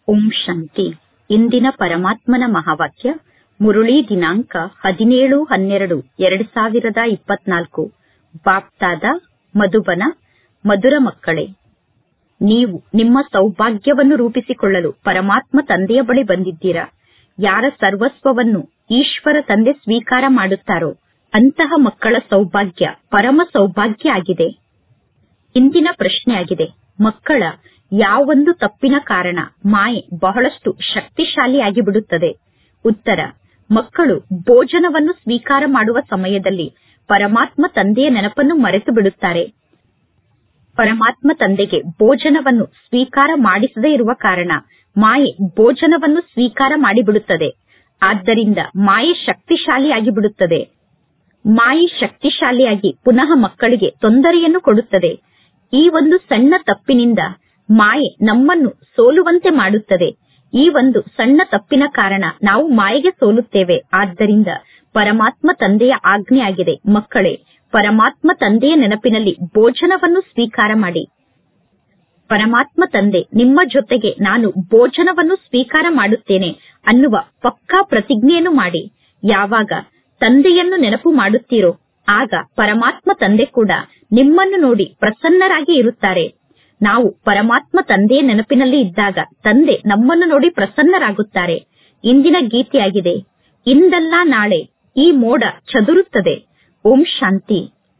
ಓಂ ಶಾಂತಿ ಇಂದಿನ ಪರಮಾತ್ಮನ ಮಹಾವಾಕ್ಯ ಮುರುಳಿ ದಿನಾಂಕ ಹದಿನೇಳು ಹನ್ನೆರಡು ಎರಡು ಸಾವಿರದ ಇಪ್ಪತ್ನಾಲ್ಕು ಬಾಪ್ತಾದ ಮಧುಬನ ಮಧುರ ಮಕ್ಕಳೇ ನೀವು ನಿಮ್ಮ ಸೌಭಾಗ್ಯವನ್ನು ರೂಪಿಸಿಕೊಳ್ಳಲು ಪರಮಾತ್ಮ ತಂದೆಯ ಬಳಿ ಬಂದಿದ್ದೀರಾ ಯಾರ ಸರ್ವಸ್ವವನ್ನು ಈಶ್ವರ ತಂದೆ ಸ್ವೀಕಾರ ಮಾಡುತ್ತಾರೋ ಅಂತಹ ಮಕ್ಕಳ ಸೌಭಾಗ್ಯ ಪರಮ ಸೌಭಾಗ್ಯ ಆಗಿದೆ ಇಂದಿನ ಪ್ರಶ್ನೆಯಾಗಿದೆ ಮಕ್ಕಳ ಯಾವೊಂದು ತಪ್ಪಿನ ಕಾರಣ ಮಾಯೆ ಬಹಳಷ್ಟು ಶಕ್ತಿಶಾಲಿಯಾಗಿ ಬಿಡುತ್ತದೆ ಉತ್ತರ ಮಕ್ಕಳು ಭೋಜನವನ್ನು ಸ್ವೀಕಾರ ಮಾಡುವ ಸಮಯದಲ್ಲಿ ಪರಮಾತ್ಮ ತಂದೆಯ ನೆನಪನ್ನು ಮರೆತು ಬಿಡುತ್ತಾರೆ ಪರಮಾತ್ಮ ತಂದೆಗೆ ಭೋಜನವನ್ನು ಸ್ವೀಕಾರ ಮಾಡಿಸದೇ ಇರುವ ಕಾರಣ ಮಾಯೆ ಭೋಜನವನ್ನು ಸ್ವೀಕಾರ ಮಾಡಿಬಿಡುತ್ತದೆ ಆದ್ದರಿಂದ ಮಾಯೆ ಶಕ್ತಿಶಾಲಿಯಾಗಿ ಬಿಡುತ್ತದೆ ಮಾಯೆ ಶಕ್ತಿಶಾಲಿಯಾಗಿ ಪುನಃ ಮಕ್ಕಳಿಗೆ ತೊಂದರೆಯನ್ನು ಕೊಡುತ್ತದೆ ಈ ಒಂದು ಸಣ್ಣ ತಪ್ಪಿನಿಂದ ಮಾಯೆ ನಮ್ಮನ್ನು ಸೋಲುವಂತೆ ಮಾಡುತ್ತದೆ ಈ ಒಂದು ಸಣ್ಣ ತಪ್ಪಿನ ಕಾರಣ ನಾವು ಮಾಯೆಗೆ ಸೋಲುತ್ತೇವೆ ಆದ್ದರಿಂದ ಪರಮಾತ್ಮ ತಂದೆಯ ಆಜ್ಞೆಯಾಗಿದೆ ಮಕ್ಕಳೇ ಪರಮಾತ್ಮ ತಂದೆಯ ನೆನಪಿನಲ್ಲಿ ಭೋಜನವನ್ನು ಸ್ವೀಕಾರ ಮಾಡಿ ಪರಮಾತ್ಮ ತಂದೆ ನಿಮ್ಮ ಜೊತೆಗೆ ನಾನು ಭೋಜನವನ್ನು ಸ್ವೀಕಾರ ಮಾಡುತ್ತೇನೆ ಅನ್ನುವ ಪಕ್ಕಾ ಪ್ರತಿಜ್ಞೆಯನ್ನು ಮಾಡಿ ಯಾವಾಗ ತಂದೆಯನ್ನು ನೆನಪು ಮಾಡುತ್ತೀರೋ ಆಗ ಪರಮಾತ್ಮ ತಂದೆ ಕೂಡ ನಿಮ್ಮನ್ನು ನೋಡಿ ಪ್ರಸನ್ನರಾಗಿ ಇರುತ್ತಾರೆ ನಾವು ಪರಮಾತ್ಮ ತಂದೆಯ ನೆನಪಿನಲ್ಲಿ ಇದ್ದಾಗ ತಂದೆ ನಮ್ಮನ್ನು ನೋಡಿ ಪ್ರಸನ್ನರಾಗುತ್ತಾರೆ ಇಂದಿನ ಗೀತೆಯಾಗಿದೆ ಇಂದಲ್ಲ ನಾಳೆ ಈ ಮೋಡ ಚದುರುತ್ತದೆ ಓಂ ಶಾಂತಿ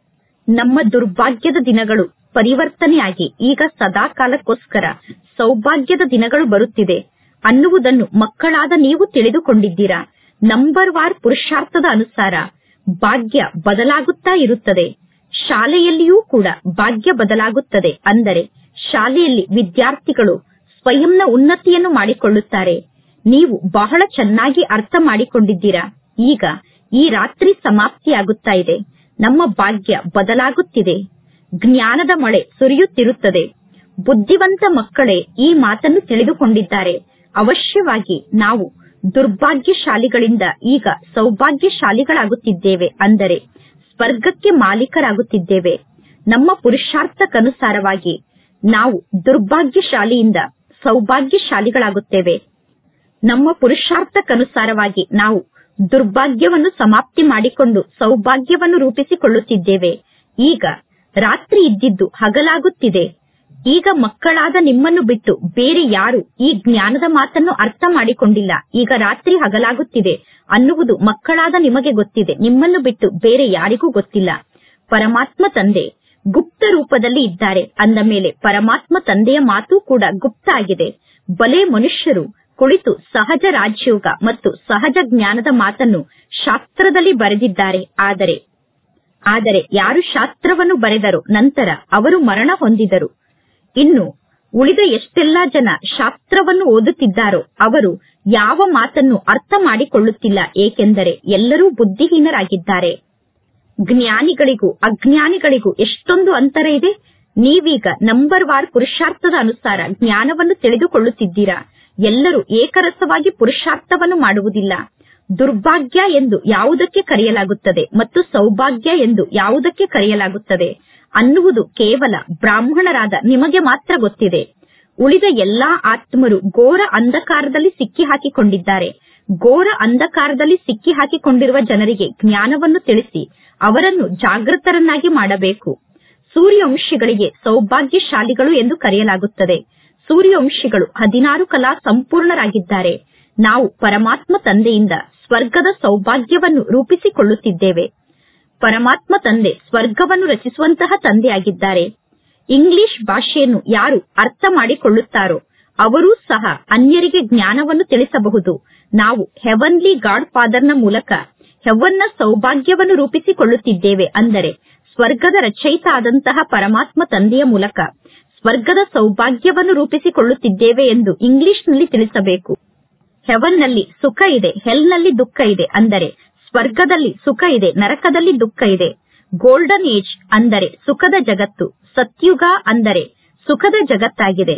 ನಮ್ಮ ದುರ್ಭಾಗ್ಯದ ದಿನಗಳು ಪರಿವರ್ತನೆಯಾಗಿ ಈಗ ಸದಾಕಾಲಕ್ಕೋಸ್ಕರ ಸೌಭಾಗ್ಯದ ದಿನಗಳು ಬರುತ್ತಿದೆ ಅನ್ನುವುದನ್ನು ಮಕ್ಕಳಾದ ನೀವು ತಿಳಿದುಕೊಂಡಿದ್ದೀರಾ ನಂಬರ್ ವಾರ್ ಪುರುಷಾರ್ಥದ ಅನುಸಾರ ಭಾಗ್ಯ ಬದಲಾಗುತ್ತಾ ಇರುತ್ತದೆ ಶಾಲೆಯಲ್ಲಿಯೂ ಕೂಡ ಭಾಗ್ಯ ಬದಲಾಗುತ್ತದೆ ಅಂದರೆ ಶಾಲೆಯಲ್ಲಿ ವಿದ್ಯಾರ್ಥಿಗಳು ಸ್ವಯಂನ ಉನ್ನತಿಯನ್ನು ಮಾಡಿಕೊಳ್ಳುತ್ತಾರೆ ನೀವು ಬಹಳ ಚೆನ್ನಾಗಿ ಅರ್ಥ ಮಾಡಿಕೊಂಡಿದ್ದೀರಾ ಈಗ ಈ ರಾತ್ರಿ ಸಮಾಪ್ತಿಯಾಗುತ್ತಾ ಇದೆ ನಮ್ಮ ಭಾಗ್ಯ ಬದಲಾಗುತ್ತಿದೆ ಜ್ಞಾನದ ಮಳೆ ಸುರಿಯುತ್ತಿರುತ್ತದೆ ಬುದ್ಧಿವಂತ ಮಕ್ಕಳೇ ಈ ಮಾತನ್ನು ತಿಳಿದುಕೊಂಡಿದ್ದಾರೆ ಅವಶ್ಯವಾಗಿ ನಾವು ದುರ್ಭಾಗ್ಯಶಾಲಿಗಳಿಂದ ಈಗ ಸೌಭಾಗ್ಯಶಾಲಿಗಳಾಗುತ್ತಿದ್ದೇವೆ ಅಂದರೆ ಸ್ವರ್ಗಕ್ಕೆ ಮಾಲೀಕರಾಗುತ್ತಿದ್ದೇವೆ ನಮ್ಮ ಪುರುಷಾರ್ಥಕ್ಕನುಸಾರವಾಗಿ ನಾವು ದುರ್ಭಾಗ್ಯಶಾಲಿಯಿಂದ ಸೌಭಾಗ್ಯಶಾಲಿಗಳಾಗುತ್ತೇವೆ ನಮ್ಮ ಪುರುಷಾರ್ಥಕ್ಕನುಸಾರವಾಗಿ ನಾವು ದುರ್ಭಾಗ್ಯವನ್ನು ಸಮಾಪ್ತಿ ಮಾಡಿಕೊಂಡು ಸೌಭಾಗ್ಯವನ್ನು ರೂಪಿಸಿಕೊಳ್ಳುತ್ತಿದ್ದೇವೆ ಈಗ ರಾತ್ರಿ ಇದ್ದಿದ್ದು ಹಗಲಾಗುತ್ತಿದೆ ಈಗ ಮಕ್ಕಳಾದ ನಿಮ್ಮನ್ನು ಬಿಟ್ಟು ಬೇರೆ ಯಾರು ಈ ಜ್ಞಾನದ ಮಾತನ್ನು ಅರ್ಥ ಮಾಡಿಕೊಂಡಿಲ್ಲ ಈಗ ರಾತ್ರಿ ಹಗಲಾಗುತ್ತಿದೆ ಅನ್ನುವುದು ಮಕ್ಕಳಾದ ನಿಮಗೆ ಗೊತ್ತಿದೆ ನಿಮ್ಮನ್ನು ಬಿಟ್ಟು ಬೇರೆ ಯಾರಿಗೂ ಗೊತ್ತಿಲ್ಲ ಪರಮಾತ್ಮ ತಂದೆ ಗುಪ್ತ ರೂಪದಲ್ಲಿ ಇದ್ದಾರೆ ಅಂದ ಮೇಲೆ ಪರಮಾತ್ಮ ತಂದೆಯ ಮಾತು ಕೂಡ ಗುಪ್ತ ಆಗಿದೆ ಬಲೆ ಮನುಷ್ಯರು ಕುಳಿತು ಸಹಜ ರಾಜಯೋಗ ಮತ್ತು ಸಹಜ ಜ್ಞಾನದ ಮಾತನ್ನು ಶಾಸ್ತ್ರದಲ್ಲಿ ಬರೆದಿದ್ದಾರೆ ಆದರೆ ಆದರೆ ಯಾರು ಶಾಸ್ತ್ರವನ್ನು ಬರೆದರೋ ನಂತರ ಅವರು ಮರಣ ಹೊಂದಿದರು ಇನ್ನು ಉಳಿದ ಎಷ್ಟೆಲ್ಲಾ ಜನ ಶಾಸ್ತ್ರವನ್ನು ಓದುತ್ತಿದ್ದಾರೋ ಅವರು ಯಾವ ಮಾತನ್ನು ಅರ್ಥ ಮಾಡಿಕೊಳ್ಳುತ್ತಿಲ್ಲ ಏಕೆಂದರೆ ಎಲ್ಲರೂ ಬುದ್ಧಿಹೀನರಾಗಿದ್ದಾರೆ ಜ್ಞಾನಿಗಳಿಗೂ ಅಜ್ಞಾನಿಗಳಿಗೂ ಎಷ್ಟೊಂದು ಅಂತರ ಇದೆ ನೀವೀಗ ನಂಬರ್ ವಾರ್ ಪುರುಷಾರ್ಥದ ಅನುಸಾರ ಜ್ಞಾನವನ್ನು ತಿಳಿದುಕೊಳ್ಳುತ್ತಿದ್ದೀರಾ ಎಲ್ಲರೂ ಏಕರಸವಾಗಿ ಪುರುಷಾರ್ಥವನ್ನು ಮಾಡುವುದಿಲ್ಲ ದುರ್ಭಾಗ್ಯ ಎಂದು ಯಾವುದಕ್ಕೆ ಕರೆಯಲಾಗುತ್ತದೆ ಮತ್ತು ಸೌಭಾಗ್ಯ ಎಂದು ಯಾವುದಕ್ಕೆ ಕರೆಯಲಾಗುತ್ತದೆ ಅನ್ನುವುದು ಕೇವಲ ಬ್ರಾಹ್ಮಣರಾದ ನಿಮಗೆ ಮಾತ್ರ ಗೊತ್ತಿದೆ ಉಳಿದ ಎಲ್ಲಾ ಆತ್ಮರು ಘೋರ ಅಂಧಕಾರದಲ್ಲಿ ಸಿಕ್ಕಿ ಹಾಕಿಕೊಂಡಿದ್ದಾರೆ ಘೋರ ಅಂಧಕಾರದಲ್ಲಿ ಸಿಕ್ಕಿ ಹಾಕಿಕೊಂಡಿರುವ ಜನರಿಗೆ ಜ್ಞಾನವನ್ನು ತಿಳಿಸಿ ಅವರನ್ನು ಜಾಗೃತರನ್ನಾಗಿ ಮಾಡಬೇಕು ಸೂರ್ಯವಂಶಿಗಳಿಗೆ ಸೌಭಾಗ್ಯಶಾಲಿಗಳು ಎಂದು ಕರೆಯಲಾಗುತ್ತದೆ ಸೂರ್ಯವಂಶಿಗಳು ಹದಿನಾರು ಕಲಾ ಸಂಪೂರ್ಣರಾಗಿದ್ದಾರೆ ನಾವು ಪರಮಾತ್ಮ ತಂದೆಯಿಂದ ಸ್ವರ್ಗದ ಸೌಭಾಗ್ಯವನ್ನು ರೂಪಿಸಿಕೊಳ್ಳುತ್ತಿದ್ದೇವೆ ಪರಮಾತ್ಮ ತಂದೆ ಸ್ವರ್ಗವನ್ನು ರಚಿಸುವಂತಹ ತಂದೆಯಾಗಿದ್ದಾರೆ ಇಂಗ್ಲಿಷ್ ಭಾಷೆಯನ್ನು ಯಾರು ಅರ್ಥ ಮಾಡಿಕೊಳ್ಳುತ್ತಾರೋ ಅವರೂ ಸಹ ಅನ್ಯರಿಗೆ ಜ್ಞಾನವನ್ನು ತಿಳಿಸಬಹುದು ನಾವು ಹೆವನ್ಲಿ ಗಾಡ್ ಫಾದರ್ನ ಮೂಲಕ ಹೆವನ್ನ ಸೌಭಾಗ್ಯವನ್ನು ರೂಪಿಸಿಕೊಳ್ಳುತ್ತಿದ್ದೇವೆ ಅಂದರೆ ಸ್ವರ್ಗದ ರಚಯಿತ ಆದಂತಹ ಪರಮಾತ್ಮ ತಂದೆಯ ಮೂಲಕ ಸ್ವರ್ಗದ ಸೌಭಾಗ್ಯವನ್ನು ರೂಪಿಸಿಕೊಳ್ಳುತ್ತಿದ್ದೇವೆ ಎಂದು ಇಂಗ್ಲಿಷ್ನಲ್ಲಿ ತಿಳಿಸಬೇಕು ಹೆವನ್ನಲ್ಲಿ ಸುಖ ಇದೆ ಹೆಲ್ನಲ್ಲಿ ದುಃಖ ಇದೆ ಅಂದರೆ ಸ್ವರ್ಗದಲ್ಲಿ ಸುಖ ಇದೆ ನರಕದಲ್ಲಿ ದುಃಖ ಇದೆ ಗೋಲ್ಡನ್ ಏಜ್ ಅಂದರೆ ಸುಖದ ಜಗತ್ತು ಸತ್ಯುಗ ಅಂದರೆ ಸುಖದ ಜಗತ್ತಾಗಿದೆ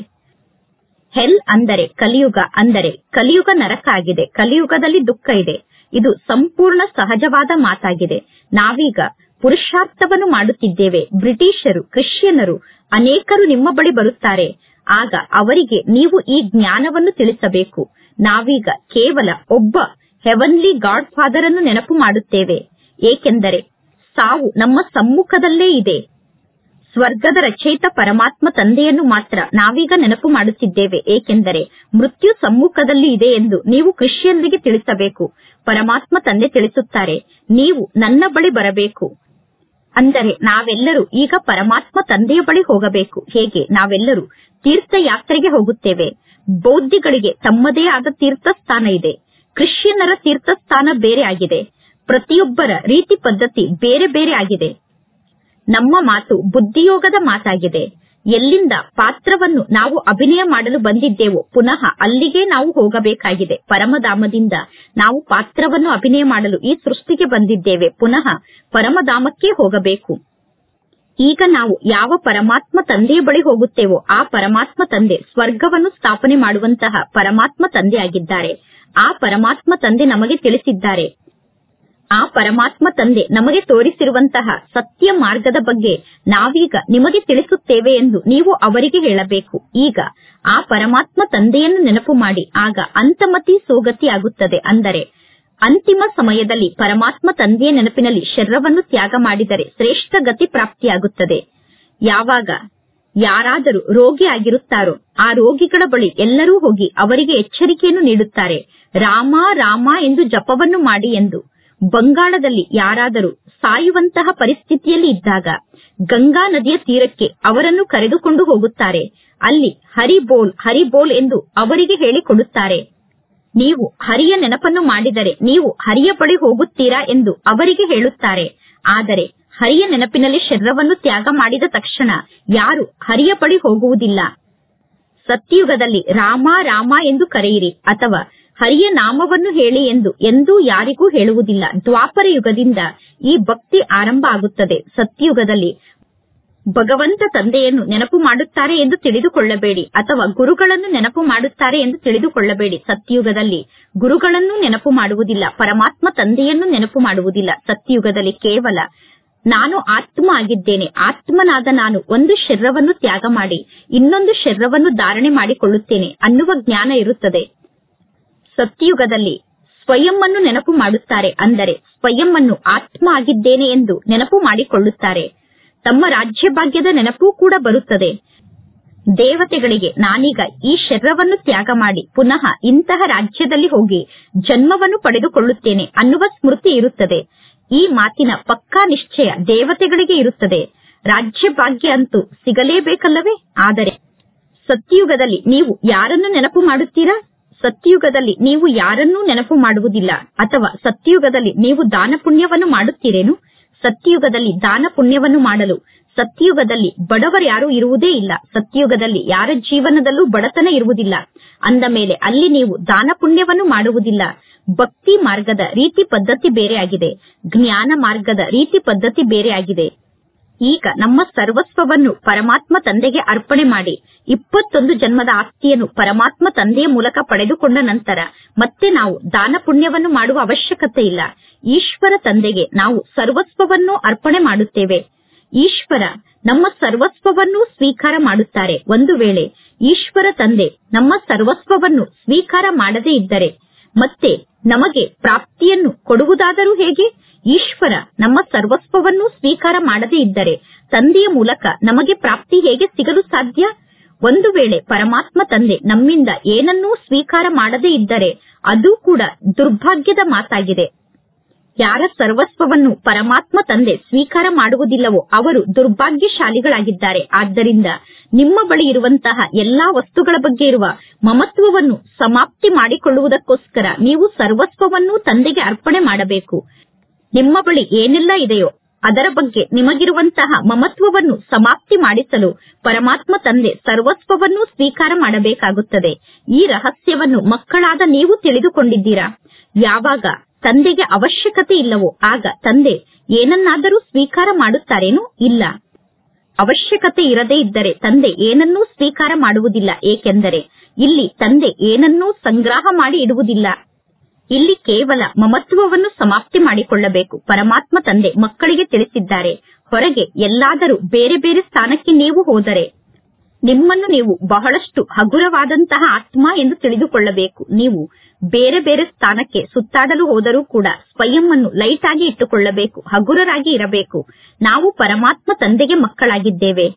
ಹೆಲ್ ಅಂದರೆ ಕಲಿಯುಗ ಅಂದರೆ ಕಲಿಯುಗ ನರಕ ಆಗಿದೆ ಕಲಿಯುಗದಲ್ಲಿ ದುಃಖ ಇದೆ ಇದು ಸಂಪೂರ್ಣ ಸಹಜವಾದ ಮಾತಾಗಿದೆ ನಾವೀಗ ಪುರುಷಾರ್ಥವನ್ನು ಮಾಡುತ್ತಿದ್ದೇವೆ ಬ್ರಿಟಿಷರು ಕ್ರಿಶ್ಚಿಯನ್ನರು ಅನೇಕರು ನಿಮ್ಮ ಬಳಿ ಬರುತ್ತಾರೆ ಆಗ ಅವರಿಗೆ ನೀವು ಈ ಜ್ಞಾನವನ್ನು ತಿಳಿಸಬೇಕು ನಾವೀಗ ಕೇವಲ ಒಬ್ಬ ಹೆವನ್ಲಿ ಗಾಡ್ ಫಾದರ್ ಅನ್ನು ನೆನಪು ಮಾಡುತ್ತೇವೆ ಏಕೆಂದರೆ ಸಾವು ನಮ್ಮ ಸಮ್ಮುಖದಲ್ಲೇ ಇದೆ ಸ್ವರ್ಗದ ರಚಯಿತ ಪರಮಾತ್ಮ ತಂದೆಯನ್ನು ಮಾತ್ರ ನಾವೀಗ ನೆನಪು ಮಾಡುತ್ತಿದ್ದೇವೆ ಏಕೆಂದರೆ ಮೃತ್ಯು ಸಮ್ಮುಖದಲ್ಲಿ ಇದೆ ಎಂದು ನೀವು ಕ್ರಿಶ್ಚಿಯನ್ರಿಗೆ ತಿಳಿಸಬೇಕು ಪರಮಾತ್ಮ ತಂದೆ ತಿಳಿಸುತ್ತಾರೆ ನೀವು ನನ್ನ ಬಳಿ ಬರಬೇಕು ಅಂದರೆ ನಾವೆಲ್ಲರೂ ಈಗ ಪರಮಾತ್ಮ ತಂದೆಯ ಬಳಿ ಹೋಗಬೇಕು ಹೇಗೆ ನಾವೆಲ್ಲರೂ ತೀರ್ಥಯಾತ್ರೆಗೆ ಹೋಗುತ್ತೇವೆ ಬೌದ್ಧಿಗಳಿಗೆ ತಮ್ಮದೇ ಆದ ತೀರ್ಥಸ್ಥಾನ ಇದೆ ಕ್ರಿಶ್ಚಿಯನ್ನರ ತೀರ್ಥಸ್ಥಾನ ಬೇರೆ ಆಗಿದೆ ಪ್ರತಿಯೊಬ್ಬರ ರೀತಿ ಪದ್ಧತಿ ಬೇರೆ ಬೇರೆ ಆಗಿದೆ ನಮ್ಮ ಮಾತು ಬುದ್ಧಿಯೋಗದ ಮಾತಾಗಿದೆ ಎಲ್ಲಿಂದ ಪಾತ್ರವನ್ನು ನಾವು ಅಭಿನಯ ಮಾಡಲು ಬಂದಿದ್ದೇವೋ ಪುನಃ ಅಲ್ಲಿಗೆ ನಾವು ಹೋಗಬೇಕಾಗಿದೆ ಪರಮಧಾಮದಿಂದ ನಾವು ಪಾತ್ರವನ್ನು ಅಭಿನಯ ಮಾಡಲು ಈ ಸೃಷ್ಟಿಗೆ ಬಂದಿದ್ದೇವೆ ಪುನಃ ಪರಮಧಾಮಕ್ಕೆ ಹೋಗಬೇಕು ಈಗ ನಾವು ಯಾವ ಪರಮಾತ್ಮ ತಂದೆಯ ಬಳಿ ಹೋಗುತ್ತೇವೋ ಆ ಪರಮಾತ್ಮ ತಂದೆ ಸ್ವರ್ಗವನ್ನು ಸ್ಥಾಪನೆ ಮಾಡುವಂತಹ ಪರಮಾತ್ಮ ತಂದೆ ಆಗಿದ್ದಾರೆ ಆ ಪರಮಾತ್ಮ ತಂದೆ ನಮಗೆ ತಿಳಿಸಿದ್ದಾರೆ ಆ ಪರಮಾತ್ಮ ತಂದೆ ನಮಗೆ ತೋರಿಸಿರುವಂತಹ ಸತ್ಯ ಮಾರ್ಗದ ಬಗ್ಗೆ ನಾವೀಗ ನಿಮಗೆ ತಿಳಿಸುತ್ತೇವೆ ಎಂದು ನೀವು ಅವರಿಗೆ ಹೇಳಬೇಕು ಈಗ ಆ ಪರಮಾತ್ಮ ತಂದೆಯನ್ನು ನೆನಪು ಮಾಡಿ ಆಗ ಅಂತಮತಿ ಸೋಗತಿ ಆಗುತ್ತದೆ ಅಂದರೆ ಅಂತಿಮ ಸಮಯದಲ್ಲಿ ಪರಮಾತ್ಮ ತಂದೆಯ ನೆನಪಿನಲ್ಲಿ ಶರೀರವನ್ನು ತ್ಯಾಗ ಮಾಡಿದರೆ ಶ್ರೇಷ್ಠ ಗತಿ ಪ್ರಾಪ್ತಿಯಾಗುತ್ತದೆ ಯಾವಾಗ ಯಾರಾದರೂ ರೋಗಿ ಆಗಿರುತ್ತಾರೋ ಆ ರೋಗಿಗಳ ಬಳಿ ಎಲ್ಲರೂ ಹೋಗಿ ಅವರಿಗೆ ಎಚ್ಚರಿಕೆಯನ್ನು ನೀಡುತ್ತಾರೆ ರಾಮ ರಾಮ ಎಂದು ಜಪವನ್ನು ಮಾಡಿ ಎಂದು ಬಂಗಾಳದಲ್ಲಿ ಯಾರಾದರೂ ಸಾಯುವಂತಹ ಪರಿಸ್ಥಿತಿಯಲ್ಲಿ ಇದ್ದಾಗ ಗಂಗಾ ನದಿಯ ತೀರಕ್ಕೆ ಅವರನ್ನು ಕರೆದುಕೊಂಡು ಹೋಗುತ್ತಾರೆ ಅಲ್ಲಿ ಹರಿ ಬೋಲ್ ಹರಿ ಬೋಲ್ ಎಂದು ಅವರಿಗೆ ಹೇಳಿಕೊಡುತ್ತಾರೆ ನೀವು ಹರಿಯ ನೆನಪನ್ನು ಮಾಡಿದರೆ ನೀವು ಹರಿಯ ಬಳಿ ಹೋಗುತ್ತೀರಾ ಎಂದು ಅವರಿಗೆ ಹೇಳುತ್ತಾರೆ ಆದರೆ ಹರಿಯ ನೆನಪಿನಲ್ಲಿ ಶರೀರವನ್ನು ತ್ಯಾಗ ಮಾಡಿದ ತಕ್ಷಣ ಯಾರು ಹರಿಯ ಬಳಿ ಹೋಗುವುದಿಲ್ಲ ಸತ್ಯುಗದಲ್ಲಿ ರಾಮ ರಾಮ ಎಂದು ಕರೆಯಿರಿ ಅಥವಾ ಹರಿಯ ನಾಮವನ್ನು ಹೇಳಿ ಎಂದು ಎಂದೂ ಯಾರಿಗೂ ಹೇಳುವುದಿಲ್ಲ ದ್ವಾಪರ ಯುಗದಿಂದ ಈ ಭಕ್ತಿ ಆರಂಭ ಆಗುತ್ತದೆ ಸತ್ಯುಗದಲ್ಲಿ ಭಗವಂತ ತಂದೆಯನ್ನು ನೆನಪು ಮಾಡುತ್ತಾರೆ ಎಂದು ತಿಳಿದುಕೊಳ್ಳಬೇಡಿ ಅಥವಾ ಗುರುಗಳನ್ನು ನೆನಪು ಮಾಡುತ್ತಾರೆ ಎಂದು ತಿಳಿದುಕೊಳ್ಳಬೇಡಿ ಸತ್ಯುಗದಲ್ಲಿ ಗುರುಗಳನ್ನು ನೆನಪು ಮಾಡುವುದಿಲ್ಲ ಪರಮಾತ್ಮ ತಂದೆಯನ್ನು ನೆನಪು ಮಾಡುವುದಿಲ್ಲ ಸತ್ಯುಗದಲ್ಲಿ ಕೇವಲ ನಾನು ಆತ್ಮ ಆಗಿದ್ದೇನೆ ಆತ್ಮನಾದ ನಾನು ಒಂದು ಶರೀರವನ್ನು ತ್ಯಾಗ ಮಾಡಿ ಇನ್ನೊಂದು ಶರೀರವನ್ನು ಧಾರಣೆ ಮಾಡಿಕೊಳ್ಳುತ್ತೇನೆ ಅನ್ನುವ ಜ್ಞಾನ ಇರುತ್ತದೆ ಸತ್ಯುಗದಲ್ಲಿ ಸ್ವಯಂ ಅನ್ನು ನೆನಪು ಮಾಡುತ್ತಾರೆ ಅಂದರೆ ಸ್ವಯಂ ಅನ್ನು ಆತ್ಮ ಆಗಿದ್ದೇನೆ ಎಂದು ನೆನಪು ಮಾಡಿಕೊಳ್ಳುತ್ತಾರೆ ತಮ್ಮ ರಾಜ್ಯ ಭಾಗ್ಯದ ನೆನಪೂ ಕೂಡ ಬರುತ್ತದೆ ದೇವತೆಗಳಿಗೆ ನಾನೀಗ ಈ ಶರೀರವನ್ನು ತ್ಯಾಗ ಮಾಡಿ ಪುನಃ ಇಂತಹ ರಾಜ್ಯದಲ್ಲಿ ಹೋಗಿ ಜನ್ಮವನ್ನು ಪಡೆದುಕೊಳ್ಳುತ್ತೇನೆ ಅನ್ನುವ ಸ್ಮೃತಿ ಇರುತ್ತದೆ ಈ ಮಾತಿನ ಪಕ್ಕಾ ನಿಶ್ಚಯ ದೇವತೆಗಳಿಗೆ ಇರುತ್ತದೆ ರಾಜ್ಯ ಭಾಗ್ಯ ಅಂತೂ ಸಿಗಲೇಬೇಕಲ್ಲವೇ ಆದರೆ ಸತ್ಯುಗದಲ್ಲಿ ನೀವು ಯಾರನ್ನು ನೆನಪು ಮಾಡುತ್ತೀರಾ ಸತ್ಯುಗದಲ್ಲಿ ನೀವು ಯಾರನ್ನೂ ನೆನಪು ಮಾಡುವುದಿಲ್ಲ ಅಥವಾ ಸತ್ಯುಗದಲ್ಲಿ ನೀವು ದಾನ ಪುಣ್ಯವನ್ನು ಮಾಡುತ್ತೀರೇನು ಸತ್ಯುಗದಲ್ಲಿ ದಾನ ಪುಣ್ಯವನ್ನು ಮಾಡಲು ಸತ್ಯುಗದಲ್ಲಿ ಬಡವರ್ಯಾರೂ ಇರುವುದೇ ಇಲ್ಲ ಸತ್ಯುಗದಲ್ಲಿ ಯಾರ ಜೀವನದಲ್ಲೂ ಬಡತನ ಇರುವುದಿಲ್ಲ ಅಂದ ಮೇಲೆ ಅಲ್ಲಿ ನೀವು ದಾನ ಪುಣ್ಯವನ್ನು ಮಾಡುವುದಿಲ್ಲ ಭಕ್ತಿ ಮಾರ್ಗದ ರೀತಿ ಪದ್ಧತಿ ಬೇರೆಯಾಗಿದೆ ಜ್ಞಾನ ಮಾರ್ಗದ ರೀತಿ ಪದ್ಧತಿ ಬೇರೆಯಾಗಿದೆ ಈಗ ನಮ್ಮ ಸರ್ವಸ್ವವನ್ನು ಪರಮಾತ್ಮ ತಂದೆಗೆ ಅರ್ಪಣೆ ಮಾಡಿ ಇಪ್ಪತ್ತೊಂದು ಜನ್ಮದ ಆಸ್ತಿಯನ್ನು ಪರಮಾತ್ಮ ತಂದೆಯ ಮೂಲಕ ಪಡೆದುಕೊಂಡ ನಂತರ ಮತ್ತೆ ನಾವು ದಾನ ಪುಣ್ಯವನ್ನು ಮಾಡುವ ಅವಶ್ಯಕತೆ ಇಲ್ಲ ಈಶ್ವರ ತಂದೆಗೆ ನಾವು ಸರ್ವಸ್ವವನ್ನು ಅರ್ಪಣೆ ಮಾಡುತ್ತೇವೆ ಈಶ್ವರ ನಮ್ಮ ಸರ್ವಸ್ವವನ್ನು ಸ್ವೀಕಾರ ಮಾಡುತ್ತಾರೆ ಒಂದು ವೇಳೆ ಈಶ್ವರ ತಂದೆ ನಮ್ಮ ಸರ್ವಸ್ವವನ್ನು ಸ್ವೀಕಾರ ಮಾಡದೇ ಇದ್ದರೆ ಮತ್ತೆ ನಮಗೆ ಪ್ರಾಪ್ತಿಯನ್ನು ಕೊಡುವುದಾದರೂ ಹೇಗೆ ಈಶ್ವರ ನಮ್ಮ ಸರ್ವಸ್ವವನ್ನು ಸ್ವೀಕಾರ ಮಾಡದೇ ಇದ್ದರೆ ತಂದೆಯ ಮೂಲಕ ನಮಗೆ ಪ್ರಾಪ್ತಿ ಹೇಗೆ ಸಿಗಲು ಸಾಧ್ಯ ಒಂದು ವೇಳೆ ಪರಮಾತ್ಮ ತಂದೆ ನಮ್ಮಿಂದ ಏನನ್ನೂ ಸ್ವೀಕಾರ ಮಾಡದೇ ಇದ್ದರೆ ಅದು ಕೂಡ ದುರ್ಭಾಗ್ಯದ ಮಾತಾಗಿದೆ ಯಾರ ಸರ್ವಸ್ವವನ್ನು ಪರಮಾತ್ಮ ತಂದೆ ಸ್ವೀಕಾರ ಮಾಡುವುದಿಲ್ಲವೋ ಅವರು ದುರ್ಭಾಗ್ಯಶಾಲಿಗಳಾಗಿದ್ದಾರೆ ಆದ್ದರಿಂದ ನಿಮ್ಮ ಬಳಿ ಇರುವಂತಹ ಎಲ್ಲಾ ವಸ್ತುಗಳ ಬಗ್ಗೆ ಇರುವ ಮಮತ್ವವನ್ನು ಸಮಾಪ್ತಿ ಮಾಡಿಕೊಳ್ಳುವುದಕ್ಕೋಸ್ಕರ ನೀವು ಸರ್ವಸ್ವವನ್ನು ತಂದೆಗೆ ಅರ್ಪಣೆ ಮಾಡಬೇಕು ನಿಮ್ಮ ಬಳಿ ಏನೆಲ್ಲ ಇದೆಯೋ ಅದರ ಬಗ್ಗೆ ನಿಮಗಿರುವಂತಹ ಮಮತ್ವವನ್ನು ಸಮಾಪ್ತಿ ಮಾಡಿಸಲು ಪರಮಾತ್ಮ ತಂದೆ ಸರ್ವಸ್ವವನ್ನು ಸ್ವೀಕಾರ ಮಾಡಬೇಕಾಗುತ್ತದೆ ಈ ರಹಸ್ಯವನ್ನು ಮಕ್ಕಳಾದ ನೀವು ತಿಳಿದುಕೊಂಡಿದ್ದೀರಾ ಯಾವಾಗ ತಂದೆಗೆ ಅವಶ್ಯಕತೆ ಇಲ್ಲವೋ ಆಗ ತಂದೆ ಏನನ್ನಾದರೂ ಸ್ವೀಕಾರ ಮಾಡುತ್ತಾರೇನೂ ಇಲ್ಲ ಅವಶ್ಯಕತೆ ಇರದೇ ಇದ್ದರೆ ತಂದೆ ಏನನ್ನೂ ಸ್ವೀಕಾರ ಮಾಡುವುದಿಲ್ಲ ಏಕೆಂದರೆ ಇಲ್ಲಿ ತಂದೆ ಏನನ್ನೂ ಸಂಗ್ರಹ ಮಾಡಿ ಇಡುವುದಿಲ್ಲ ಇಲ್ಲಿ ಕೇವಲ ಮಮತ್ವವನ್ನು ಸಮಾಪ್ತಿ ಮಾಡಿಕೊಳ್ಳಬೇಕು ಪರಮಾತ್ಮ ತಂದೆ ಮಕ್ಕಳಿಗೆ ತಿಳಿಸಿದ್ದಾರೆ ಹೊರಗೆ ಎಲ್ಲಾದರೂ ಬೇರೆ ಬೇರೆ ಸ್ಥಾನಕ್ಕೆ ನೀವು ಹೋದರೆ ನಿಮ್ಮನ್ನು ನೀವು ಬಹಳಷ್ಟು ಹಗುರವಾದಂತಹ ಆತ್ಮ ಎಂದು ತಿಳಿದುಕೊಳ್ಳಬೇಕು ನೀವು ಬೇರೆ ಬೇರೆ ಸ್ಥಾನಕ್ಕೆ ಸುತ್ತಾಡಲು ಹೋದರೂ ಕೂಡ ಸ್ವಯಂ ಅನ್ನು ಲೈಟ್ ಆಗಿ ಇಟ್ಟುಕೊಳ್ಳಬೇಕು ಹಗುರರಾಗಿ ಇರಬೇಕು ನಾವು ಪರಮಾತ್ಮ ತಂದೆಗೆ ಮಕ್ಕಳಾಗಿದ್ದೇವೆ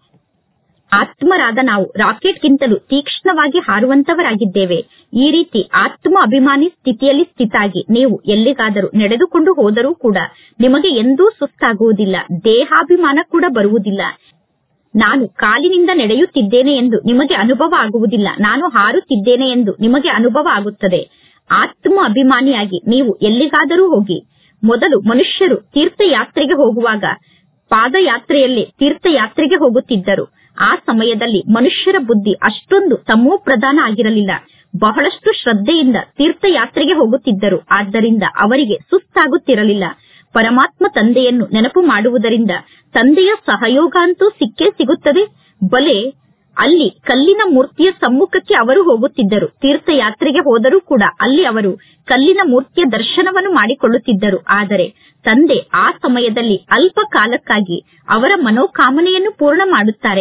ಆತ್ಮರಾದ ನಾವು ರಾಕೆಟ್ಗಿಂತಲೂ ತೀಕ್ಷ್ಣವಾಗಿ ಹಾರುವಂತವರಾಗಿದ್ದೇವೆ ಈ ರೀತಿ ಆತ್ಮ ಅಭಿಮಾನಿ ಸ್ಥಿತಿಯಲ್ಲಿ ಸ್ಥಿತಾಗಿ ನೀವು ಎಲ್ಲಿಗಾದರೂ ನಡೆದುಕೊಂಡು ಹೋದರೂ ಕೂಡ ನಿಮಗೆ ಎಂದೂ ಸುಸ್ತಾಗುವುದಿಲ್ಲ ದೇಹಾಭಿಮಾನ ಕೂಡ ಬರುವುದಿಲ್ಲ ನಾನು ಕಾಲಿನಿಂದ ನಡೆಯುತ್ತಿದ್ದೇನೆ ಎಂದು ನಿಮಗೆ ಅನುಭವ ಆಗುವುದಿಲ್ಲ ನಾನು ಹಾರುತ್ತಿದ್ದೇನೆ ಎಂದು ನಿಮಗೆ ಅನುಭವ ಆಗುತ್ತದೆ ಆತ್ಮ ಅಭಿಮಾನಿಯಾಗಿ ನೀವು ಎಲ್ಲಿಗಾದರೂ ಹೋಗಿ ಮೊದಲು ಮನುಷ್ಯರು ತೀರ್ಥಯಾತ್ರೆಗೆ ಹೋಗುವಾಗ ಪಾದಯಾತ್ರೆಯಲ್ಲಿ ತೀರ್ಥಯಾತ್ರೆಗೆ ಹೋಗುತ್ತಿದ್ದರು ಆ ಸಮಯದಲ್ಲಿ ಮನುಷ್ಯರ ಬುದ್ಧಿ ಅಷ್ಟೊಂದು ತಮೋಪ್ರಧಾನ ಆಗಿರಲಿಲ್ಲ ಬಹಳಷ್ಟು ಶ್ರದ್ಧೆಯಿಂದ ತೀರ್ಥಯಾತ್ರೆಗೆ ಹೋಗುತ್ತಿದ್ದರು ಆದ್ದರಿಂದ ಅವರಿಗೆ ಸುಸ್ತಾಗುತ್ತಿರಲಿಲ್ಲ ಪರಮಾತ್ಮ ತಂದೆಯನ್ನು ನೆನಪು ಮಾಡುವುದರಿಂದ ತಂದೆಯ ಸಹಯೋಗ ಅಂತೂ ಸಿಕ್ಕೇ ಸಿಗುತ್ತದೆ ಬಲೆ ಅಲ್ಲಿ ಕಲ್ಲಿನ ಮೂರ್ತಿಯ ಸಮ್ಮುಖಕ್ಕೆ ಅವರು ಹೋಗುತ್ತಿದ್ದರು ತೀರ್ಥಯಾತ್ರೆಗೆ ಹೋದರೂ ಕೂಡ ಅಲ್ಲಿ ಅವರು ಕಲ್ಲಿನ ಮೂರ್ತಿಯ ದರ್ಶನವನ್ನು ಮಾಡಿಕೊಳ್ಳುತ್ತಿದ್ದರು ಆದರೆ ತಂದೆ ಆ ಸಮಯದಲ್ಲಿ ಅಲ್ಪ ಕಾಲಕ್ಕಾಗಿ ಅವರ ಮನೋಕಾಮನೆಯನ್ನು ಪೂರ್ಣ ಮಾಡುತ್ತಾರೆ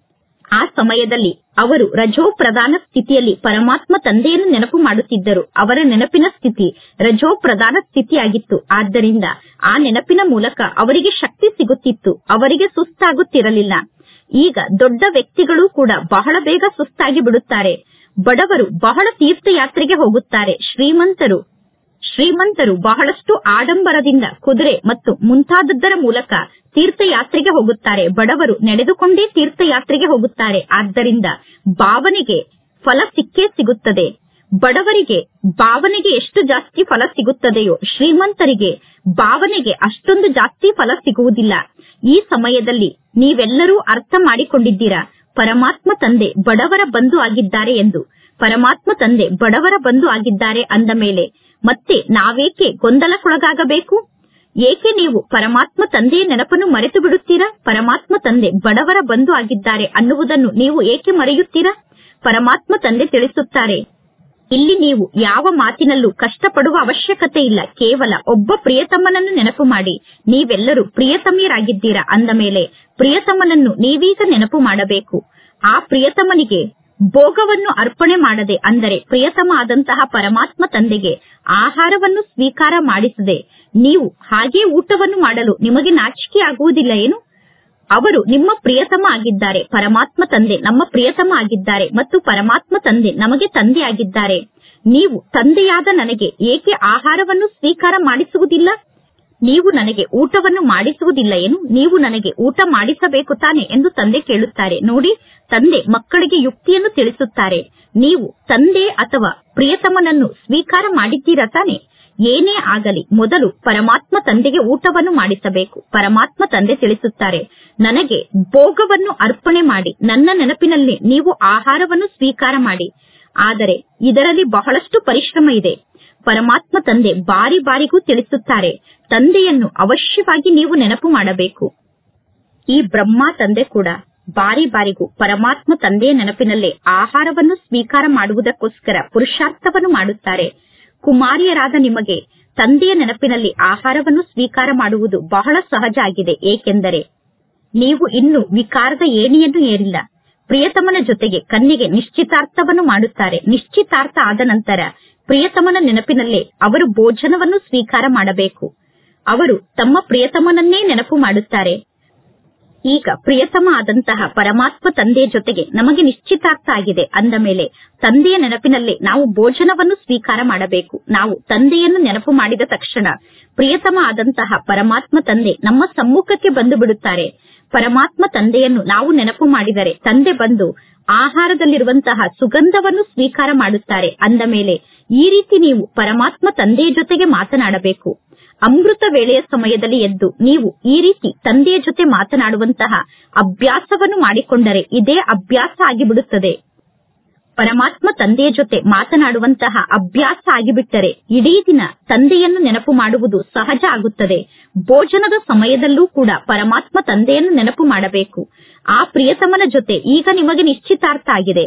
ಆ ಸಮಯದಲ್ಲಿ ಅವರು ರಜೋ ಪ್ರಧಾನ ಸ್ಥಿತಿಯಲ್ಲಿ ಪರಮಾತ್ಮ ತಂದೆಯನ್ನು ನೆನಪು ಮಾಡುತ್ತಿದ್ದರು ಅವರ ನೆನಪಿನ ಸ್ಥಿತಿ ರಜೋ ಪ್ರಧಾನ ಸ್ಥಿತಿಯಾಗಿತ್ತು ಆದ್ದರಿಂದ ಆ ನೆನಪಿನ ಮೂಲಕ ಅವರಿಗೆ ಶಕ್ತಿ ಸಿಗುತ್ತಿತ್ತು ಅವರಿಗೆ ಸುಸ್ತಾಗುತ್ತಿರಲಿಲ್ಲ ಈಗ ದೊಡ್ಡ ವ್ಯಕ್ತಿಗಳು ಕೂಡ ಬಹಳ ಬೇಗ ಸುಸ್ತಾಗಿ ಬಿಡುತ್ತಾರೆ ಬಡವರು ಬಹಳ ತೀರ್ಥಯಾತ್ರೆಗೆ ಹೋಗುತ್ತಾರೆ ಶ್ರೀಮಂತರು ಶ್ರೀಮಂತರು ಬಹಳಷ್ಟು ಆಡಂಬರದಿಂದ ಕುದುರೆ ಮತ್ತು ಮುಂತಾದದ್ದರ ಮೂಲಕ ತೀರ್ಥಯಾತ್ರೆಗೆ ಹೋಗುತ್ತಾರೆ ಬಡವರು ನಡೆದುಕೊಂಡೇ ತೀರ್ಥಯಾತ್ರೆಗೆ ಹೋಗುತ್ತಾರೆ ಆದ್ದರಿಂದ ಭಾವನೆಗೆ ಫಲ ಸಿಕ್ಕೇ ಸಿಗುತ್ತದೆ ಬಡವರಿಗೆ ಭಾವನೆಗೆ ಎಷ್ಟು ಜಾಸ್ತಿ ಫಲ ಸಿಗುತ್ತದೆಯೋ ಶ್ರೀಮಂತರಿಗೆ ಭಾವನೆಗೆ ಅಷ್ಟೊಂದು ಜಾಸ್ತಿ ಫಲ ಸಿಗುವುದಿಲ್ಲ ಈ ಸಮಯದಲ್ಲಿ ನೀವೆಲ್ಲರೂ ಅರ್ಥ ಮಾಡಿಕೊಂಡಿದ್ದೀರಾ ಪರಮಾತ್ಮ ತಂದೆ ಬಡವರ ಬಂಧು ಆಗಿದ್ದಾರೆ ಎಂದು ಪರಮಾತ್ಮ ತಂದೆ ಬಡವರ ಬಂಧು ಆಗಿದ್ದಾರೆ ಅಂದ ಮೇಲೆ ಮತ್ತೆ ನಾವೇಕೆ ಗೊಂದಲಕ್ಕೊಳಗಾಗಬೇಕು ಏಕೆ ನೀವು ಪರಮಾತ್ಮ ತಂದೆಯ ನೆನಪನ್ನು ಮರೆತು ಬಿಡುತ್ತೀರಾ ಪರಮಾತ್ಮ ತಂದೆ ಬಡವರ ಬಂಧು ಆಗಿದ್ದಾರೆ ಅನ್ನುವುದನ್ನು ನೀವು ಏಕೆ ಮರೆಯುತ್ತೀರಾ ಪರಮಾತ್ಮ ತಂದೆ ತಿಳಿಸುತ್ತಾರೆ ಇಲ್ಲಿ ನೀವು ಯಾವ ಮಾತಿನಲ್ಲೂ ಕಷ್ಟಪಡುವ ಅವಶ್ಯಕತೆ ಇಲ್ಲ ಕೇವಲ ಒಬ್ಬ ಪ್ರಿಯತಮ್ಮನನ್ನು ನೆನಪು ಮಾಡಿ ನೀವೆಲ್ಲರೂ ಪ್ರಿಯತಮಿಯರಾಗಿದ್ದೀರಾ ಅಂದ ಮೇಲೆ ಪ್ರಿಯತಮನನ್ನು ನೀವೀಗ ನೆನಪು ಮಾಡಬೇಕು ಆ ಪ್ರಿಯತಮನಿಗೆ ಭೋಗವನ್ನು ಅರ್ಪಣೆ ಮಾಡದೆ ಅಂದರೆ ಪ್ರಿಯತಮ ಆದಂತಹ ಪರಮಾತ್ಮ ತಂದೆಗೆ ಆಹಾರವನ್ನು ಸ್ವೀಕಾರ ಮಾಡಿಸದೆ ನೀವು ಹಾಗೆ ಊಟವನ್ನು ಮಾಡಲು ನಿಮಗೆ ನಾಚಿಕೆ ಆಗುವುದಿಲ್ಲ ಏನು ಅವರು ನಿಮ್ಮ ಪ್ರಿಯತಮ ಆಗಿದ್ದಾರೆ ಪರಮಾತ್ಮ ತಂದೆ ನಮ್ಮ ಪ್ರಿಯತಮ ಆಗಿದ್ದಾರೆ ಮತ್ತು ಪರಮಾತ್ಮ ತಂದೆ ನಮಗೆ ತಂದೆ ಆಗಿದ್ದಾರೆ ನೀವು ತಂದೆಯಾದ ನನಗೆ ಏಕೆ ಆಹಾರವನ್ನು ಸ್ವೀಕಾರ ಮಾಡಿಸುವುದಿಲ್ಲ ನೀವು ನನಗೆ ಊಟವನ್ನು ಮಾಡಿಸುವುದಿಲ್ಲ ಏನು ನೀವು ನನಗೆ ಊಟ ಮಾಡಿಸಬೇಕು ತಾನೆ ಎಂದು ತಂದೆ ಕೇಳುತ್ತಾರೆ ನೋಡಿ ತಂದೆ ಮಕ್ಕಳಿಗೆ ಯುಕ್ತಿಯನ್ನು ತಿಳಿಸುತ್ತಾರೆ ನೀವು ತಂದೆ ಅಥವಾ ಪ್ರಿಯತಮನನ್ನು ಸ್ವೀಕಾರ ಮಾಡಿದ್ದೀರಾ ತಾನೆ ಏನೇ ಆಗಲಿ ಮೊದಲು ಪರಮಾತ್ಮ ತಂದೆಗೆ ಊಟವನ್ನು ಮಾಡಿಸಬೇಕು ಪರಮಾತ್ಮ ತಂದೆ ತಿಳಿಸುತ್ತಾರೆ ನನಗೆ ಭೋಗವನ್ನು ಅರ್ಪಣೆ ಮಾಡಿ ನನ್ನ ನೆನಪಿನಲ್ಲಿ ನೀವು ಆಹಾರವನ್ನು ಸ್ವೀಕಾರ ಮಾಡಿ ಆದರೆ ಇದರಲ್ಲಿ ಬಹಳಷ್ಟು ಪರಿಶ್ರಮ ಇದೆ ಪರಮಾತ್ಮ ತಂದೆ ಬಾರಿ ಬಾರಿಗೂ ತಿಳಿಸುತ್ತಾರೆ ತಂದೆಯನ್ನು ಅವಶ್ಯವಾಗಿ ನೀವು ನೆನಪು ಮಾಡಬೇಕು ಈ ಬ್ರಹ್ಮ ತಂದೆ ಕೂಡ ಬಾರಿ ಬಾರಿಗೂ ಪರಮಾತ್ಮ ತಂದೆಯ ನೆನಪಿನಲ್ಲೇ ಆಹಾರವನ್ನು ಸ್ವೀಕಾರ ಮಾಡುವುದಕ್ಕೋಸ್ಕರ ಪುರುಷಾರ್ಥವನ್ನು ಮಾಡುತ್ತಾರೆ ಕುಮಾರಿಯರಾದ ನಿಮಗೆ ತಂದೆಯ ನೆನಪಿನಲ್ಲಿ ಆಹಾರವನ್ನು ಸ್ವೀಕಾರ ಮಾಡುವುದು ಬಹಳ ಸಹಜ ಆಗಿದೆ ಏಕೆಂದರೆ ನೀವು ಇನ್ನು ವಿಕಾರದ ಏಣಿಯನ್ನು ಏರಿಲ್ಲ ಪ್ರಿಯತಮನ ಜೊತೆಗೆ ಕನ್ನಿಗೆ ನಿಶ್ಚಿತಾರ್ಥವನ್ನು ಮಾಡುತ್ತಾರೆ ನಿಶ್ಚಿತಾರ್ಥ ಆದ ನಂತರ ಪ್ರಿಯತಮನ ನೆನಪಿನಲ್ಲೇ ಅವರು ಭೋಜನವನ್ನು ಸ್ವೀಕಾರ ಮಾಡಬೇಕು ಅವರು ತಮ್ಮ ಪ್ರಿಯತಮನನ್ನೇ ನೆನಪು ಮಾಡುತ್ತಾರೆ ಈಗ ಪ್ರಿಯತಮ ಆದಂತಹ ಪರಮಾತ್ಮ ತಂದೆಯ ಜೊತೆಗೆ ನಮಗೆ ನಿಶ್ಚಿತಾರ್ಥ ಆಗಿದೆ ಅಂದ ಮೇಲೆ ತಂದೆಯ ನೆನಪಿನಲ್ಲೇ ನಾವು ಭೋಜನವನ್ನು ಸ್ವೀಕಾರ ಮಾಡಬೇಕು ನಾವು ತಂದೆಯನ್ನು ನೆನಪು ಮಾಡಿದ ತಕ್ಷಣ ಪ್ರಿಯತಮ ಆದಂತಹ ಪರಮಾತ್ಮ ತಂದೆ ನಮ್ಮ ಸಮ್ಮುಖಕ್ಕೆ ಬಂದು ಬಿಡುತ್ತಾರೆ ಪರಮಾತ್ಮ ತಂದೆಯನ್ನು ನಾವು ನೆನಪು ಮಾಡಿದರೆ ತಂದೆ ಬಂದು ಆಹಾರದಲ್ಲಿರುವಂತಹ ಸುಗಂಧವನ್ನು ಸ್ವೀಕಾರ ಮಾಡುತ್ತಾರೆ ಅಂದ ಮೇಲೆ ಈ ರೀತಿ ನೀವು ಪರಮಾತ್ಮ ತಂದೆಯ ಜೊತೆಗೆ ಮಾತನಾಡಬೇಕು ಅಮೃತ ವೇಳೆಯ ಸಮಯದಲ್ಲಿ ಎದ್ದು ನೀವು ಈ ರೀತಿ ತಂದೆಯ ಜೊತೆ ಮಾತನಾಡುವಂತಹ ಅಭ್ಯಾಸವನ್ನು ಮಾಡಿಕೊಂಡರೆ ಇದೇ ಅಭ್ಯಾಸ ಆಗಿಬಿಡುತ್ತದೆ ಪರಮಾತ್ಮ ತಂದೆಯ ಜೊತೆ ಮಾತನಾಡುವಂತಹ ಅಭ್ಯಾಸ ಆಗಿಬಿಟ್ಟರೆ ಇಡೀ ದಿನ ತಂದೆಯನ್ನು ನೆನಪು ಮಾಡುವುದು ಸಹಜ ಆಗುತ್ತದೆ ಭೋಜನದ ಸಮಯದಲ್ಲೂ ಕೂಡ ಪರಮಾತ್ಮ ತಂದೆಯನ್ನು ನೆನಪು ಮಾಡಬೇಕು ಆ ಪ್ರಿಯತಮನ ಜೊತೆ ಈಗ ನಿಮಗೆ ನಿಶ್ಚಿತಾರ್ಥ ಆಗಿದೆ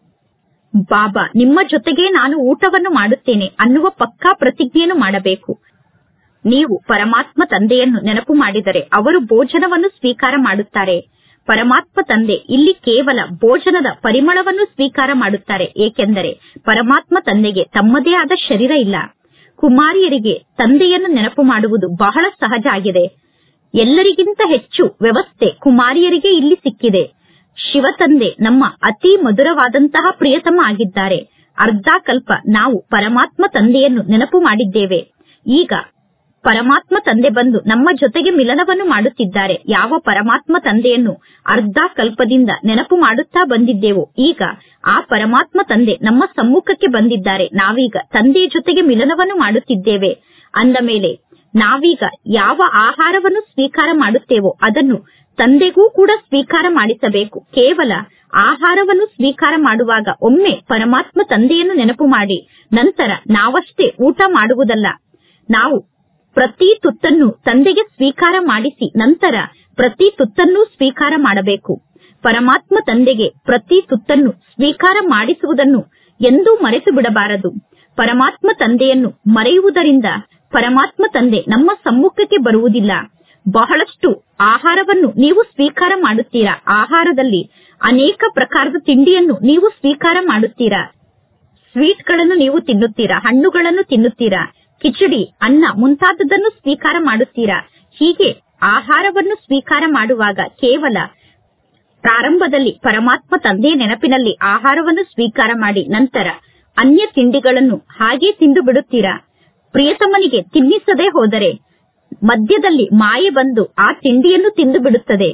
ಬಾಬಾ ನಿಮ್ಮ ಜೊತೆಗೆ ನಾನು ಊಟವನ್ನು ಮಾಡುತ್ತೇನೆ ಅನ್ನುವ ಪಕ್ಕಾ ಪ್ರತಿಜ್ಞೆಯನ್ನು ಮಾಡಬೇಕು ನೀವು ಪರಮಾತ್ಮ ತಂದೆಯನ್ನು ನೆನಪು ಮಾಡಿದರೆ ಅವರು ಭೋಜನವನ್ನು ಸ್ವೀಕಾರ ಮಾಡುತ್ತಾರೆ ಪರಮಾತ್ಮ ತಂದೆ ಇಲ್ಲಿ ಕೇವಲ ಭೋಜನದ ಪರಿಮಳವನ್ನು ಸ್ವೀಕಾರ ಮಾಡುತ್ತಾರೆ ಏಕೆಂದರೆ ಪರಮಾತ್ಮ ತಂದೆಗೆ ತಮ್ಮದೇ ಆದ ಶರೀರ ಇಲ್ಲ ಕುಮಾರಿಯರಿಗೆ ತಂದೆಯನ್ನು ನೆನಪು ಮಾಡುವುದು ಬಹಳ ಸಹಜ ಆಗಿದೆ ಎಲ್ಲರಿಗಿಂತ ಹೆಚ್ಚು ವ್ಯವಸ್ಥೆ ಕುಮಾರಿಯರಿಗೆ ಇಲ್ಲಿ ಸಿಕ್ಕಿದೆ ಶಿವತಂದೆ ನಮ್ಮ ಅತಿ ಮಧುರವಾದಂತಹ ಪ್ರಿಯತಮ ಆಗಿದ್ದಾರೆ ಅರ್ಧ ಕಲ್ಪ ನಾವು ಪರಮಾತ್ಮ ತಂದೆಯನ್ನು ನೆನಪು ಮಾಡಿದ್ದೇವೆ ಈಗ ಪರಮಾತ್ಮ ತಂದೆ ಬಂದು ನಮ್ಮ ಜೊತೆಗೆ ಮಿಲನವನ್ನು ಮಾಡುತ್ತಿದ್ದಾರೆ ಯಾವ ಪರಮಾತ್ಮ ತಂದೆಯನ್ನು ಅರ್ಧ ಕಲ್ಪದಿಂದ ನೆನಪು ಮಾಡುತ್ತಾ ಬಂದಿದ್ದೆವು ಈಗ ಆ ಪರಮಾತ್ಮ ತಂದೆ ನಮ್ಮ ಸಮ್ಮುಖಕ್ಕೆ ಬಂದಿದ್ದಾರೆ ನಾವೀಗ ತಂದೆಯ ಜೊತೆಗೆ ಮಿಲನವನ್ನು ಮಾಡುತ್ತಿದ್ದೇವೆ ಅಂದ ಮೇಲೆ ನಾವೀಗ ಯಾವ ಆಹಾರವನ್ನು ಸ್ವೀಕಾರ ಮಾಡುತ್ತೇವೋ ಅದನ್ನು ತಂದೆಗೂ ಕೂಡ ಸ್ವೀಕಾರ ಮಾಡಿಸಬೇಕು ಕೇವಲ ಆಹಾರವನ್ನು ಸ್ವೀಕಾರ ಮಾಡುವಾಗ ಒಮ್ಮೆ ಪರಮಾತ್ಮ ತಂದೆಯನ್ನು ನೆನಪು ಮಾಡಿ ನಂತರ ನಾವಷ್ಟೇ ಊಟ ಮಾಡುವುದಲ್ಲ ನಾವು ಪ್ರತಿ ತುತ್ತನ್ನು ತಂದೆಗೆ ಸ್ವೀಕಾರ ಮಾಡಿಸಿ ನಂತರ ಪ್ರತಿ ತುತ್ತನ್ನೂ ಸ್ವೀಕಾರ ಮಾಡಬೇಕು ಪರಮಾತ್ಮ ತಂದೆಗೆ ಪ್ರತಿ ತುತ್ತನ್ನು ಸ್ವೀಕಾರ ಮಾಡಿಸುವುದನ್ನು ಎಂದೂ ಮರೆತು ಬಿಡಬಾರದು ಪರಮಾತ್ಮ ತಂದೆಯನ್ನು ಮರೆಯುವುದರಿಂದ ಪರಮಾತ್ಮ ತಂದೆ ನಮ್ಮ ಸಮ್ಮುಖಕ್ಕೆ ಬರುವುದಿಲ್ಲ ಬಹಳಷ್ಟು ಆಹಾರವನ್ನು ನೀವು ಸ್ವೀಕಾರ ಮಾಡುತ್ತೀರಾ ಆಹಾರದಲ್ಲಿ ಅನೇಕ ಪ್ರಕಾರದ ತಿಂಡಿಯನ್ನು ನೀವು ಸ್ವೀಕಾರ ಮಾಡುತ್ತೀರಾ ಸ್ವೀಟ್ಗಳನ್ನು ನೀವು ತಿನ್ನುತ್ತೀರಾ ಹಣ್ಣುಗಳನ್ನು ತಿನ್ನುತ್ತೀರಾ ಕಿಚಡಿ ಅನ್ನ ಮುಂತಾದದ್ದನ್ನು ಸ್ವೀಕಾರ ಮಾಡುತ್ತೀರಾ ಹೀಗೆ ಆಹಾರವನ್ನು ಸ್ವೀಕಾರ ಮಾಡುವಾಗ ಕೇವಲ ಪ್ರಾರಂಭದಲ್ಲಿ ಪರಮಾತ್ಮ ತಂದೆಯ ನೆನಪಿನಲ್ಲಿ ಆಹಾರವನ್ನು ಸ್ವೀಕಾರ ಮಾಡಿ ನಂತರ ಅನ್ಯ ತಿಂಡಿಗಳನ್ನು ಹಾಗೆ ತಿಂದು ಬಿಡುತ್ತೀರಾ ಪ್ರಿಯತಮನಿಗೆ ತಿನ್ನಿಸದೇ ಹೋದರೆ ಮಧ್ಯದಲ್ಲಿ ಮಾಯೆ ಬಂದು ಆ ತಿಂಡಿಯನ್ನು ತಿಂದು ಬಿಡುತ್ತದೆ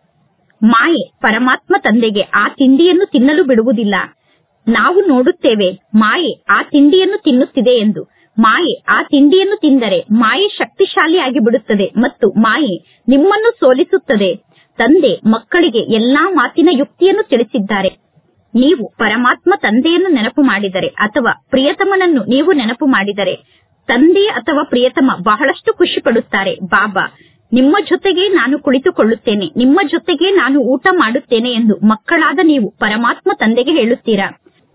ಮಾಯೆ ಪರಮಾತ್ಮ ತಂದೆಗೆ ಆ ತಿಂಡಿಯನ್ನು ತಿನ್ನಲು ಬಿಡುವುದಿಲ್ಲ ನಾವು ನೋಡುತ್ತೇವೆ ಮಾಯೆ ಆ ತಿಂಡಿಯನ್ನು ತಿನ್ನುತ್ತಿದೆ ಎಂದು ಮಾಯೆ ಆ ತಿಂಡಿಯನ್ನು ತಿಂದರೆ ಮಾಯೆ ಶಕ್ತಿಶಾಲಿಯಾಗಿ ಬಿಡುತ್ತದೆ ಮತ್ತು ಮಾಯೆ ನಿಮ್ಮನ್ನು ಸೋಲಿಸುತ್ತದೆ ತಂದೆ ಮಕ್ಕಳಿಗೆ ಎಲ್ಲಾ ಮಾತಿನ ಯುಕ್ತಿಯನ್ನು ತಿಳಿಸಿದ್ದಾರೆ ನೀವು ಪರಮಾತ್ಮ ತಂದೆಯನ್ನು ನೆನಪು ಮಾಡಿದರೆ ಅಥವಾ ಪ್ರಿಯತಮನನ್ನು ನೀವು ನೆನಪು ಮಾಡಿದರೆ ತಂದೆ ಅಥವಾ ಪ್ರಿಯತಮ ಬಹಳಷ್ಟು ಖುಷಿ ಪಡುತ್ತಾರೆ ಬಾಬಾ ನಿಮ್ಮ ಜೊತೆಗೆ ನಾನು ಕುಳಿತುಕೊಳ್ಳುತ್ತೇನೆ ನಿಮ್ಮ ಜೊತೆಗೆ ನಾನು ಊಟ ಮಾಡುತ್ತೇನೆ ಎಂದು ಮಕ್ಕಳಾದ ನೀವು ಪರಮಾತ್ಮ ತಂದೆಗೆ ಹೇಳುತ್ತೀರಾ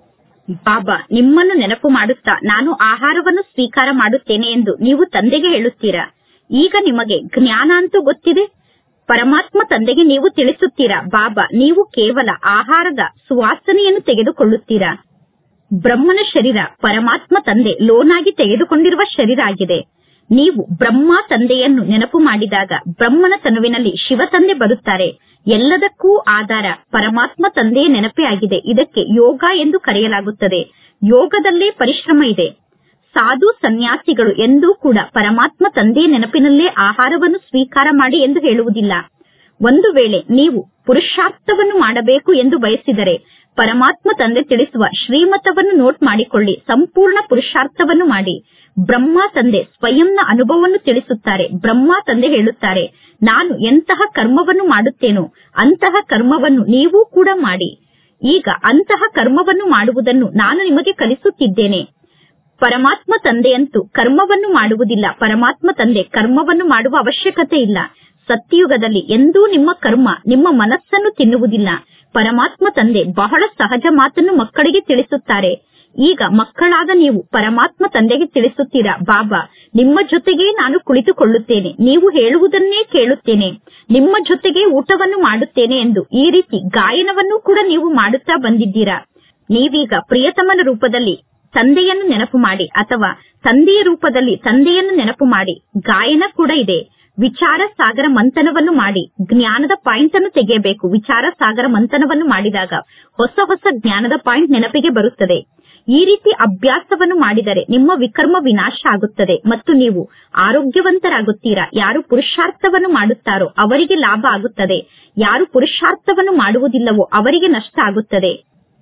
ಬಾಬಾ ನಿಮ್ಮನ್ನು ನೆನಪು ಮಾಡುತ್ತಾ ನಾನು ಆಹಾರವನ್ನು ಸ್ವೀಕಾರ ಮಾಡುತ್ತೇನೆ ಎಂದು ನೀವು ತಂದೆಗೆ ಹೇಳುತ್ತೀರಾ ಈಗ ನಿಮಗೆ ಜ್ಞಾನ ಅಂತೂ ಗೊತ್ತಿದೆ ಪರಮಾತ್ಮ ತಂದೆಗೆ ನೀವು ತಿಳಿಸುತ್ತೀರಾ ಬಾಬಾ ನೀವು ಕೇವಲ ಆಹಾರದ ಸುವಾಸನೆಯನ್ನು ತೆಗೆದುಕೊಳ್ಳುತ್ತೀರಾ ಬ್ರಹ್ಮನ ಶರೀರ ಪರಮಾತ್ಮ ತಂದೆ ಲೋನಾಗಿ ತೆಗೆದುಕೊಂಡಿರುವ ಶರೀರ ಆಗಿದೆ ನೀವು ಬ್ರಹ್ಮ ತಂದೆಯನ್ನು ನೆನಪು ಮಾಡಿದಾಗ ಬ್ರಹ್ಮನ ತನುವಿನಲ್ಲಿ ಶಿವ ತಂದೆ ಬರುತ್ತಾರೆ ಎಲ್ಲದಕ್ಕೂ ಆಧಾರ ಪರಮಾತ್ಮ ತಂದೆಯ ನೆನಪೇ ಆಗಿದೆ ಇದಕ್ಕೆ ಯೋಗ ಎಂದು ಕರೆಯಲಾಗುತ್ತದೆ ಯೋಗದಲ್ಲೇ ಪರಿಶ್ರಮ ಇದೆ ಸಾಧು ಸನ್ಯಾಸಿಗಳು ಎಂದೂ ಕೂಡ ಪರಮಾತ್ಮ ತಂದೆಯ ನೆನಪಿನಲ್ಲೇ ಆಹಾರವನ್ನು ಸ್ವೀಕಾರ ಮಾಡಿ ಎಂದು ಹೇಳುವುದಿಲ್ಲ ಒಂದು ವೇಳೆ ನೀವು ಪುರುಷಾರ್ಥವನ್ನು ಮಾಡಬೇಕು ಎಂದು ಬಯಸಿದರೆ ಪರಮಾತ್ಮ ತಂದೆ ತಿಳಿಸುವ ಶ್ರೀಮತವನ್ನು ನೋಟ್ ಮಾಡಿಕೊಳ್ಳಿ ಸಂಪೂರ್ಣ ಪುರುಷಾರ್ಥವನ್ನು ಮಾಡಿ ಬ್ರಹ್ಮ ತಂದೆ ಸ್ವಯಂನ ಅನುಭವವನ್ನು ತಿಳಿಸುತ್ತಾರೆ ಬ್ರಹ್ಮ ತಂದೆ ಹೇಳುತ್ತಾರೆ ನಾನು ಎಂತಹ ಕರ್ಮವನ್ನು ಮಾಡುತ್ತೇನೋ ಅಂತಹ ಕರ್ಮವನ್ನು ನೀವೂ ಕೂಡ ಮಾಡಿ ಈಗ ಅಂತಹ ಕರ್ಮವನ್ನು ಮಾಡುವುದನ್ನು ನಾನು ನಿಮಗೆ ಕಲಿಸುತ್ತಿದ್ದೇನೆ ಪರಮಾತ್ಮ ತಂದೆಯಂತೂ ಕರ್ಮವನ್ನು ಮಾಡುವುದಿಲ್ಲ ಪರಮಾತ್ಮ ತಂದೆ ಕರ್ಮವನ್ನು ಮಾಡುವ ಅವಶ್ಯಕತೆ ಇಲ್ಲ ಸತ್ಯಯುಗದಲ್ಲಿ ಎಂದೂ ನಿಮ್ಮ ಕರ್ಮ ನಿಮ್ಮ ಮನಸ್ಸನ್ನು ತಿನ್ನುವುದಿಲ್ಲ ಪರಮಾತ್ಮ ತಂದೆ ಬಹಳ ಸಹಜ ಮಾತನ್ನು ಮಕ್ಕಳಿಗೆ ತಿಳಿಸುತ್ತಾರೆ ಈಗ ಮಕ್ಕಳಾದ ನೀವು ಪರಮಾತ್ಮ ತಂದೆಗೆ ತಿಳಿಸುತ್ತೀರಾ ಬಾಬಾ ನಿಮ್ಮ ಜೊತೆಗೆ ನಾನು ಕುಳಿತುಕೊಳ್ಳುತ್ತೇನೆ ನೀವು ಹೇಳುವುದನ್ನೇ ಕೇಳುತ್ತೇನೆ ನಿಮ್ಮ ಜೊತೆಗೆ ಊಟವನ್ನು ಮಾಡುತ್ತೇನೆ ಎಂದು ಈ ರೀತಿ ಗಾಯನವನ್ನು ಕೂಡ ನೀವು ಮಾಡುತ್ತಾ ಬಂದಿದ್ದೀರಾ ನೀವೀಗ ಪ್ರಿಯತಮನ ರೂಪದಲ್ಲಿ ತಂದೆಯನ್ನು ನೆನಪು ಮಾಡಿ ಅಥವಾ ತಂದೆಯ ರೂಪದಲ್ಲಿ ತಂದೆಯನ್ನು ನೆನಪು ಮಾಡಿ ಗಾಯನ ಕೂಡ ಇದೆ ವಿಚಾರ ಸಾಗರ ಮಂಥನವನ್ನು ಮಾಡಿ ಜ್ಞಾನದ ಪಾಯಿಂಟ್ ಅನ್ನು ತೆಗೆಯಬೇಕು ವಿಚಾರ ಸಾಗರ ಮಂಥನವನ್ನು ಮಾಡಿದಾಗ ಹೊಸ ಹೊಸ ಜ್ಞಾನದ ಪಾಯಿಂಟ್ ನೆನಪಿಗೆ ಬರುತ್ತದೆ ಈ ರೀತಿ ಅಭ್ಯಾಸವನ್ನು ಮಾಡಿದರೆ ನಿಮ್ಮ ವಿಕರ್ಮ ವಿನಾಶ ಆಗುತ್ತದೆ ಮತ್ತು ನೀವು ಆರೋಗ್ಯವಂತರಾಗುತ್ತೀರಾ ಯಾರು ಪುರುಷಾರ್ಥವನ್ನು ಮಾಡುತ್ತಾರೋ ಅವರಿಗೆ ಲಾಭ ಆಗುತ್ತದೆ ಯಾರು ಪುರುಷಾರ್ಥವನ್ನು ಮಾಡುವುದಿಲ್ಲವೋ ಅವರಿಗೆ ನಷ್ಟ ಆಗುತ್ತದೆ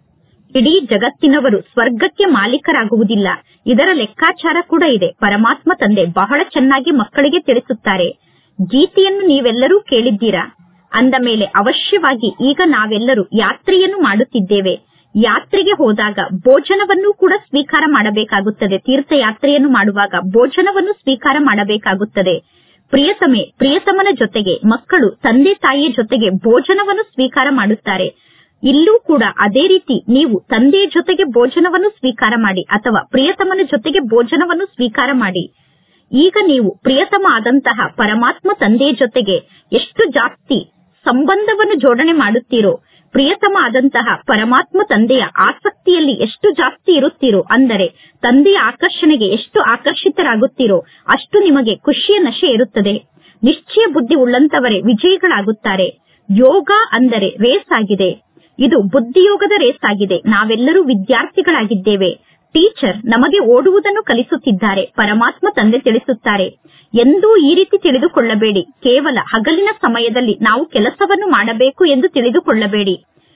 ಇಡೀ ಜಗತ್ತಿನವರು ಸ್ವರ್ಗಕ್ಕೆ ಮಾಲೀಕರಾಗುವುದಿಲ್ಲ ಇದರ ಲೆಕ್ಕಾಚಾರ ಕೂಡ ಇದೆ ಪರಮಾತ್ಮ ತಂದೆ ಬಹಳ ಚೆನ್ನಾಗಿ ಮಕ್ಕಳಿಗೆ ತಿಳಿಸುತ್ತಾರೆ ಗೀತೆಯನ್ನು ನೀವೆಲ್ಲರೂ ಕೇಳಿದ್ದೀರಾ ಅಂದ ಮೇಲೆ ಅವಶ್ಯವಾಗಿ ಈಗ ನಾವೆಲ್ಲರೂ ಯಾತ್ರೆಯನ್ನು ಮಾಡುತ್ತಿದ್ದೇವೆ ಯಾತ್ರೆಗೆ ಹೋದಾಗ ಭೋಜನವನ್ನು ಕೂಡ ಸ್ವೀಕಾರ ಮಾಡಬೇಕಾಗುತ್ತದೆ ತೀರ್ಥಯಾತ್ರೆಯನ್ನು ಮಾಡುವಾಗ ಭೋಜನವನ್ನು ಸ್ವೀಕಾರ ಮಾಡಬೇಕಾಗುತ್ತದೆ ಪ್ರಿಯತಮೆ ಪ್ರಿಯತಮನ ಜೊತೆಗೆ ಮಕ್ಕಳು ತಂದೆ ತಾಯಿಯ ಜೊತೆಗೆ ಭೋಜನವನ್ನು ಸ್ವೀಕಾರ ಮಾಡುತ್ತಾರೆ ಇಲ್ಲೂ ಕೂಡ ಅದೇ ರೀತಿ ನೀವು ತಂದೆಯ ಜೊತೆಗೆ ಭೋಜನವನ್ನು ಸ್ವೀಕಾರ ಮಾಡಿ ಅಥವಾ ಪ್ರಿಯತಮನ ಜೊತೆಗೆ ಭೋಜನವನ್ನು ಸ್ವೀಕಾರ ಮಾಡಿ ಈಗ ನೀವು ಪ್ರಿಯತಮ ಆದಂತಹ ಪರಮಾತ್ಮ ತಂದೆಯ ಜೊತೆಗೆ ಎಷ್ಟು ಜಾಸ್ತಿ ಸಂಬಂಧವನ್ನು ಜೋಡಣೆ ಮಾಡುತ್ತೀರೋ ಪ್ರಿಯತಮ ಆದಂತಹ ಪರಮಾತ್ಮ ತಂದೆಯ ಆಸಕ್ತಿಯಲ್ಲಿ ಎಷ್ಟು ಜಾಸ್ತಿ ಇರುತ್ತೀರೋ ಅಂದರೆ ತಂದೆಯ ಆಕರ್ಷಣೆಗೆ ಎಷ್ಟು ಆಕರ್ಷಿತರಾಗುತ್ತೀರೋ ಅಷ್ಟು ನಿಮಗೆ ಖುಷಿಯ ನಶೆ ಇರುತ್ತದೆ ನಿಶ್ಚಯ ಬುದ್ಧಿ ಉಳ್ಳಂತವರೇ ವಿಜಯಿಗಳಾಗುತ್ತಾರೆ ಯೋಗ ಅಂದರೆ ರೇಸ್ ಆಗಿದೆ ಇದು ಬುದ್ಧಿಯೋಗದ ರೇಸ್ ಆಗಿದೆ ನಾವೆಲ್ಲರೂ ವಿದ್ಯಾರ್ಥಿಗಳಾಗಿದ್ದೇವೆ ಟೀಚರ್ ನಮಗೆ ಓಡುವುದನ್ನು ಕಲಿಸುತ್ತಿದ್ದಾರೆ ಪರಮಾತ್ಮ ತಂದೆ ತಿಳಿಸುತ್ತಾರೆ ಎಂದೂ ಈ ರೀತಿ ತಿಳಿದುಕೊಳ್ಳಬೇಡಿ ಕೇವಲ ಹಗಲಿನ ಸಮಯದಲ್ಲಿ ನಾವು ಕೆಲಸವನ್ನು ಮಾಡಬೇಕು ಎಂದು ತಿಳಿದುಕೊಳ್ಳಬೇಡಿ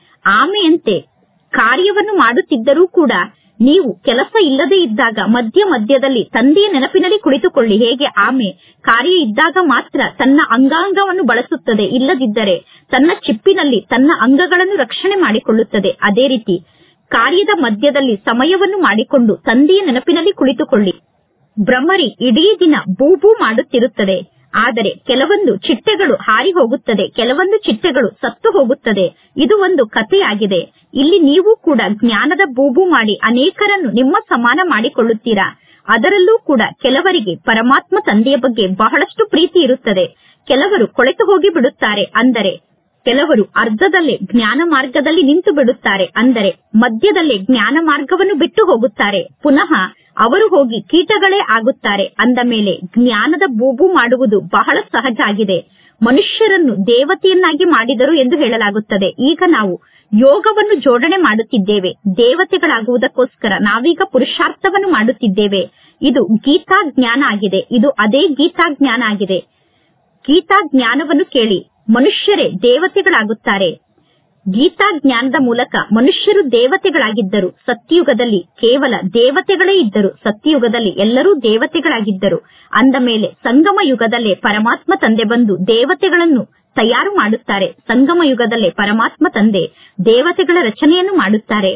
ಆಮೆಯಂತೆ ಕಾರ್ಯವನ್ನು ಮಾಡುತ್ತಿದ್ದರೂ ಕೂಡ ನೀವು ಕೆಲಸ ಇಲ್ಲದೆ ಇದ್ದಾಗ ಮಧ್ಯ ಮಧ್ಯದಲ್ಲಿ ತಂದೆಯ ನೆನಪಿನಲ್ಲಿ ಕುಳಿತುಕೊಳ್ಳಿ ಹೇಗೆ ಆಮೆ ಕಾರ್ಯ ಇದ್ದಾಗ ಮಾತ್ರ ತನ್ನ ಅಂಗಾಂಗವನ್ನು ಬಳಸುತ್ತದೆ ಇಲ್ಲದಿದ್ದರೆ ತನ್ನ ಚಿಪ್ಪಿನಲ್ಲಿ ತನ್ನ ಅಂಗಗಳನ್ನು ರಕ್ಷಣೆ ಮಾಡಿಕೊಳ್ಳುತ್ತದೆ ಅದೇ ರೀತಿ ಕಾರ್ಯದ ಮಧ್ಯದಲ್ಲಿ ಸಮಯವನ್ನು ಮಾಡಿಕೊಂಡು ತಂದೆಯ ನೆನಪಿನಲ್ಲಿ ಕುಳಿತುಕೊಳ್ಳಿ ಭ್ರಮರಿ ಇಡೀ ದಿನ ಬೂಬೂ ಮಾಡುತ್ತಿರುತ್ತದೆ ಆದರೆ ಕೆಲವೊಂದು ಚಿಟ್ಟೆಗಳು ಹಾರಿ ಹೋಗುತ್ತದೆ ಕೆಲವೊಂದು ಚಿಟ್ಟೆಗಳು ಸತ್ತು ಹೋಗುತ್ತದೆ ಇದು ಒಂದು ಕಥೆಯಾಗಿದೆ ಇಲ್ಲಿ ನೀವು ಕೂಡ ಜ್ಞಾನದ ಬೂಬು ಮಾಡಿ ಅನೇಕರನ್ನು ನಿಮ್ಮ ಸಮಾನ ಮಾಡಿಕೊಳ್ಳುತ್ತೀರಾ ಅದರಲ್ಲೂ ಕೂಡ ಕೆಲವರಿಗೆ ಪರಮಾತ್ಮ ತಂದೆಯ ಬಗ್ಗೆ ಬಹಳಷ್ಟು ಪ್ರೀತಿ ಇರುತ್ತದೆ ಕೆಲವರು ಕೊಳೆತು ಹೋಗಿ ಬಿಡುತ್ತಾರೆ ಅಂದರೆ ಕೆಲವರು ಅರ್ಧದಲ್ಲೇ ಜ್ಞಾನ ಮಾರ್ಗದಲ್ಲಿ ನಿಂತು ಬಿಡುತ್ತಾರೆ ಅಂದರೆ ಮಧ್ಯದಲ್ಲೇ ಜ್ಞಾನ ಮಾರ್ಗವನ್ನು ಬಿಟ್ಟು ಹೋಗುತ್ತಾರೆ ಪುನಃ ಅವರು ಹೋಗಿ ಕೀಟಗಳೇ ಆಗುತ್ತಾರೆ ಅಂದ ಮೇಲೆ ಜ್ಞಾನದ ಬೂಬು ಮಾಡುವುದು ಬಹಳ ಸಹಜ ಆಗಿದೆ ಮನುಷ್ಯರನ್ನು ದೇವತೆಯನ್ನಾಗಿ ಮಾಡಿದರು ಎಂದು ಹೇಳಲಾಗುತ್ತದೆ ಈಗ ನಾವು ಯೋಗವನ್ನು ಜೋಡಣೆ ಮಾಡುತ್ತಿದ್ದೇವೆ ದೇವತೆಗಳಾಗುವುದಕ್ಕೋಸ್ಕರ ನಾವೀಗ ಪುರುಷಾರ್ಥವನ್ನು ಮಾಡುತ್ತಿದ್ದೇವೆ ಇದು ಗೀತಾ ಜ್ಞಾನ ಆಗಿದೆ ಇದು ಅದೇ ಗೀತಾ ಜ್ಞಾನ ಆಗಿದೆ ಗೀತಾ ಜ್ಞಾನವನ್ನು ಕೇಳಿ ಮನುಷ್ಯರೇ ದೇವತೆಗಳಾಗುತ್ತಾರೆ ಗೀತಾ ಜ್ಞಾನದ ಮೂಲಕ ಮನುಷ್ಯರು ದೇವತೆಗಳಾಗಿದ್ದರು ಸತ್ಯಯುಗದಲ್ಲಿ ಕೇವಲ ದೇವತೆಗಳೇ ಇದ್ದರು ಸತ್ಯಯುಗದಲ್ಲಿ ಎಲ್ಲರೂ ದೇವತೆಗಳಾಗಿದ್ದರು ಅಂದ ಮೇಲೆ ಸಂಗಮ ಯುಗದಲ್ಲೇ ಪರಮಾತ್ಮ ತಂದೆ ಬಂದು ದೇವತೆಗಳನ್ನು ತಯಾರು ಮಾಡುತ್ತಾರೆ ಸಂಗಮ ಯುಗದಲ್ಲೇ ಪರಮಾತ್ಮ ತಂದೆ ದೇವತೆಗಳ ರಚನೆಯನ್ನು ಮಾಡುತ್ತಾರೆ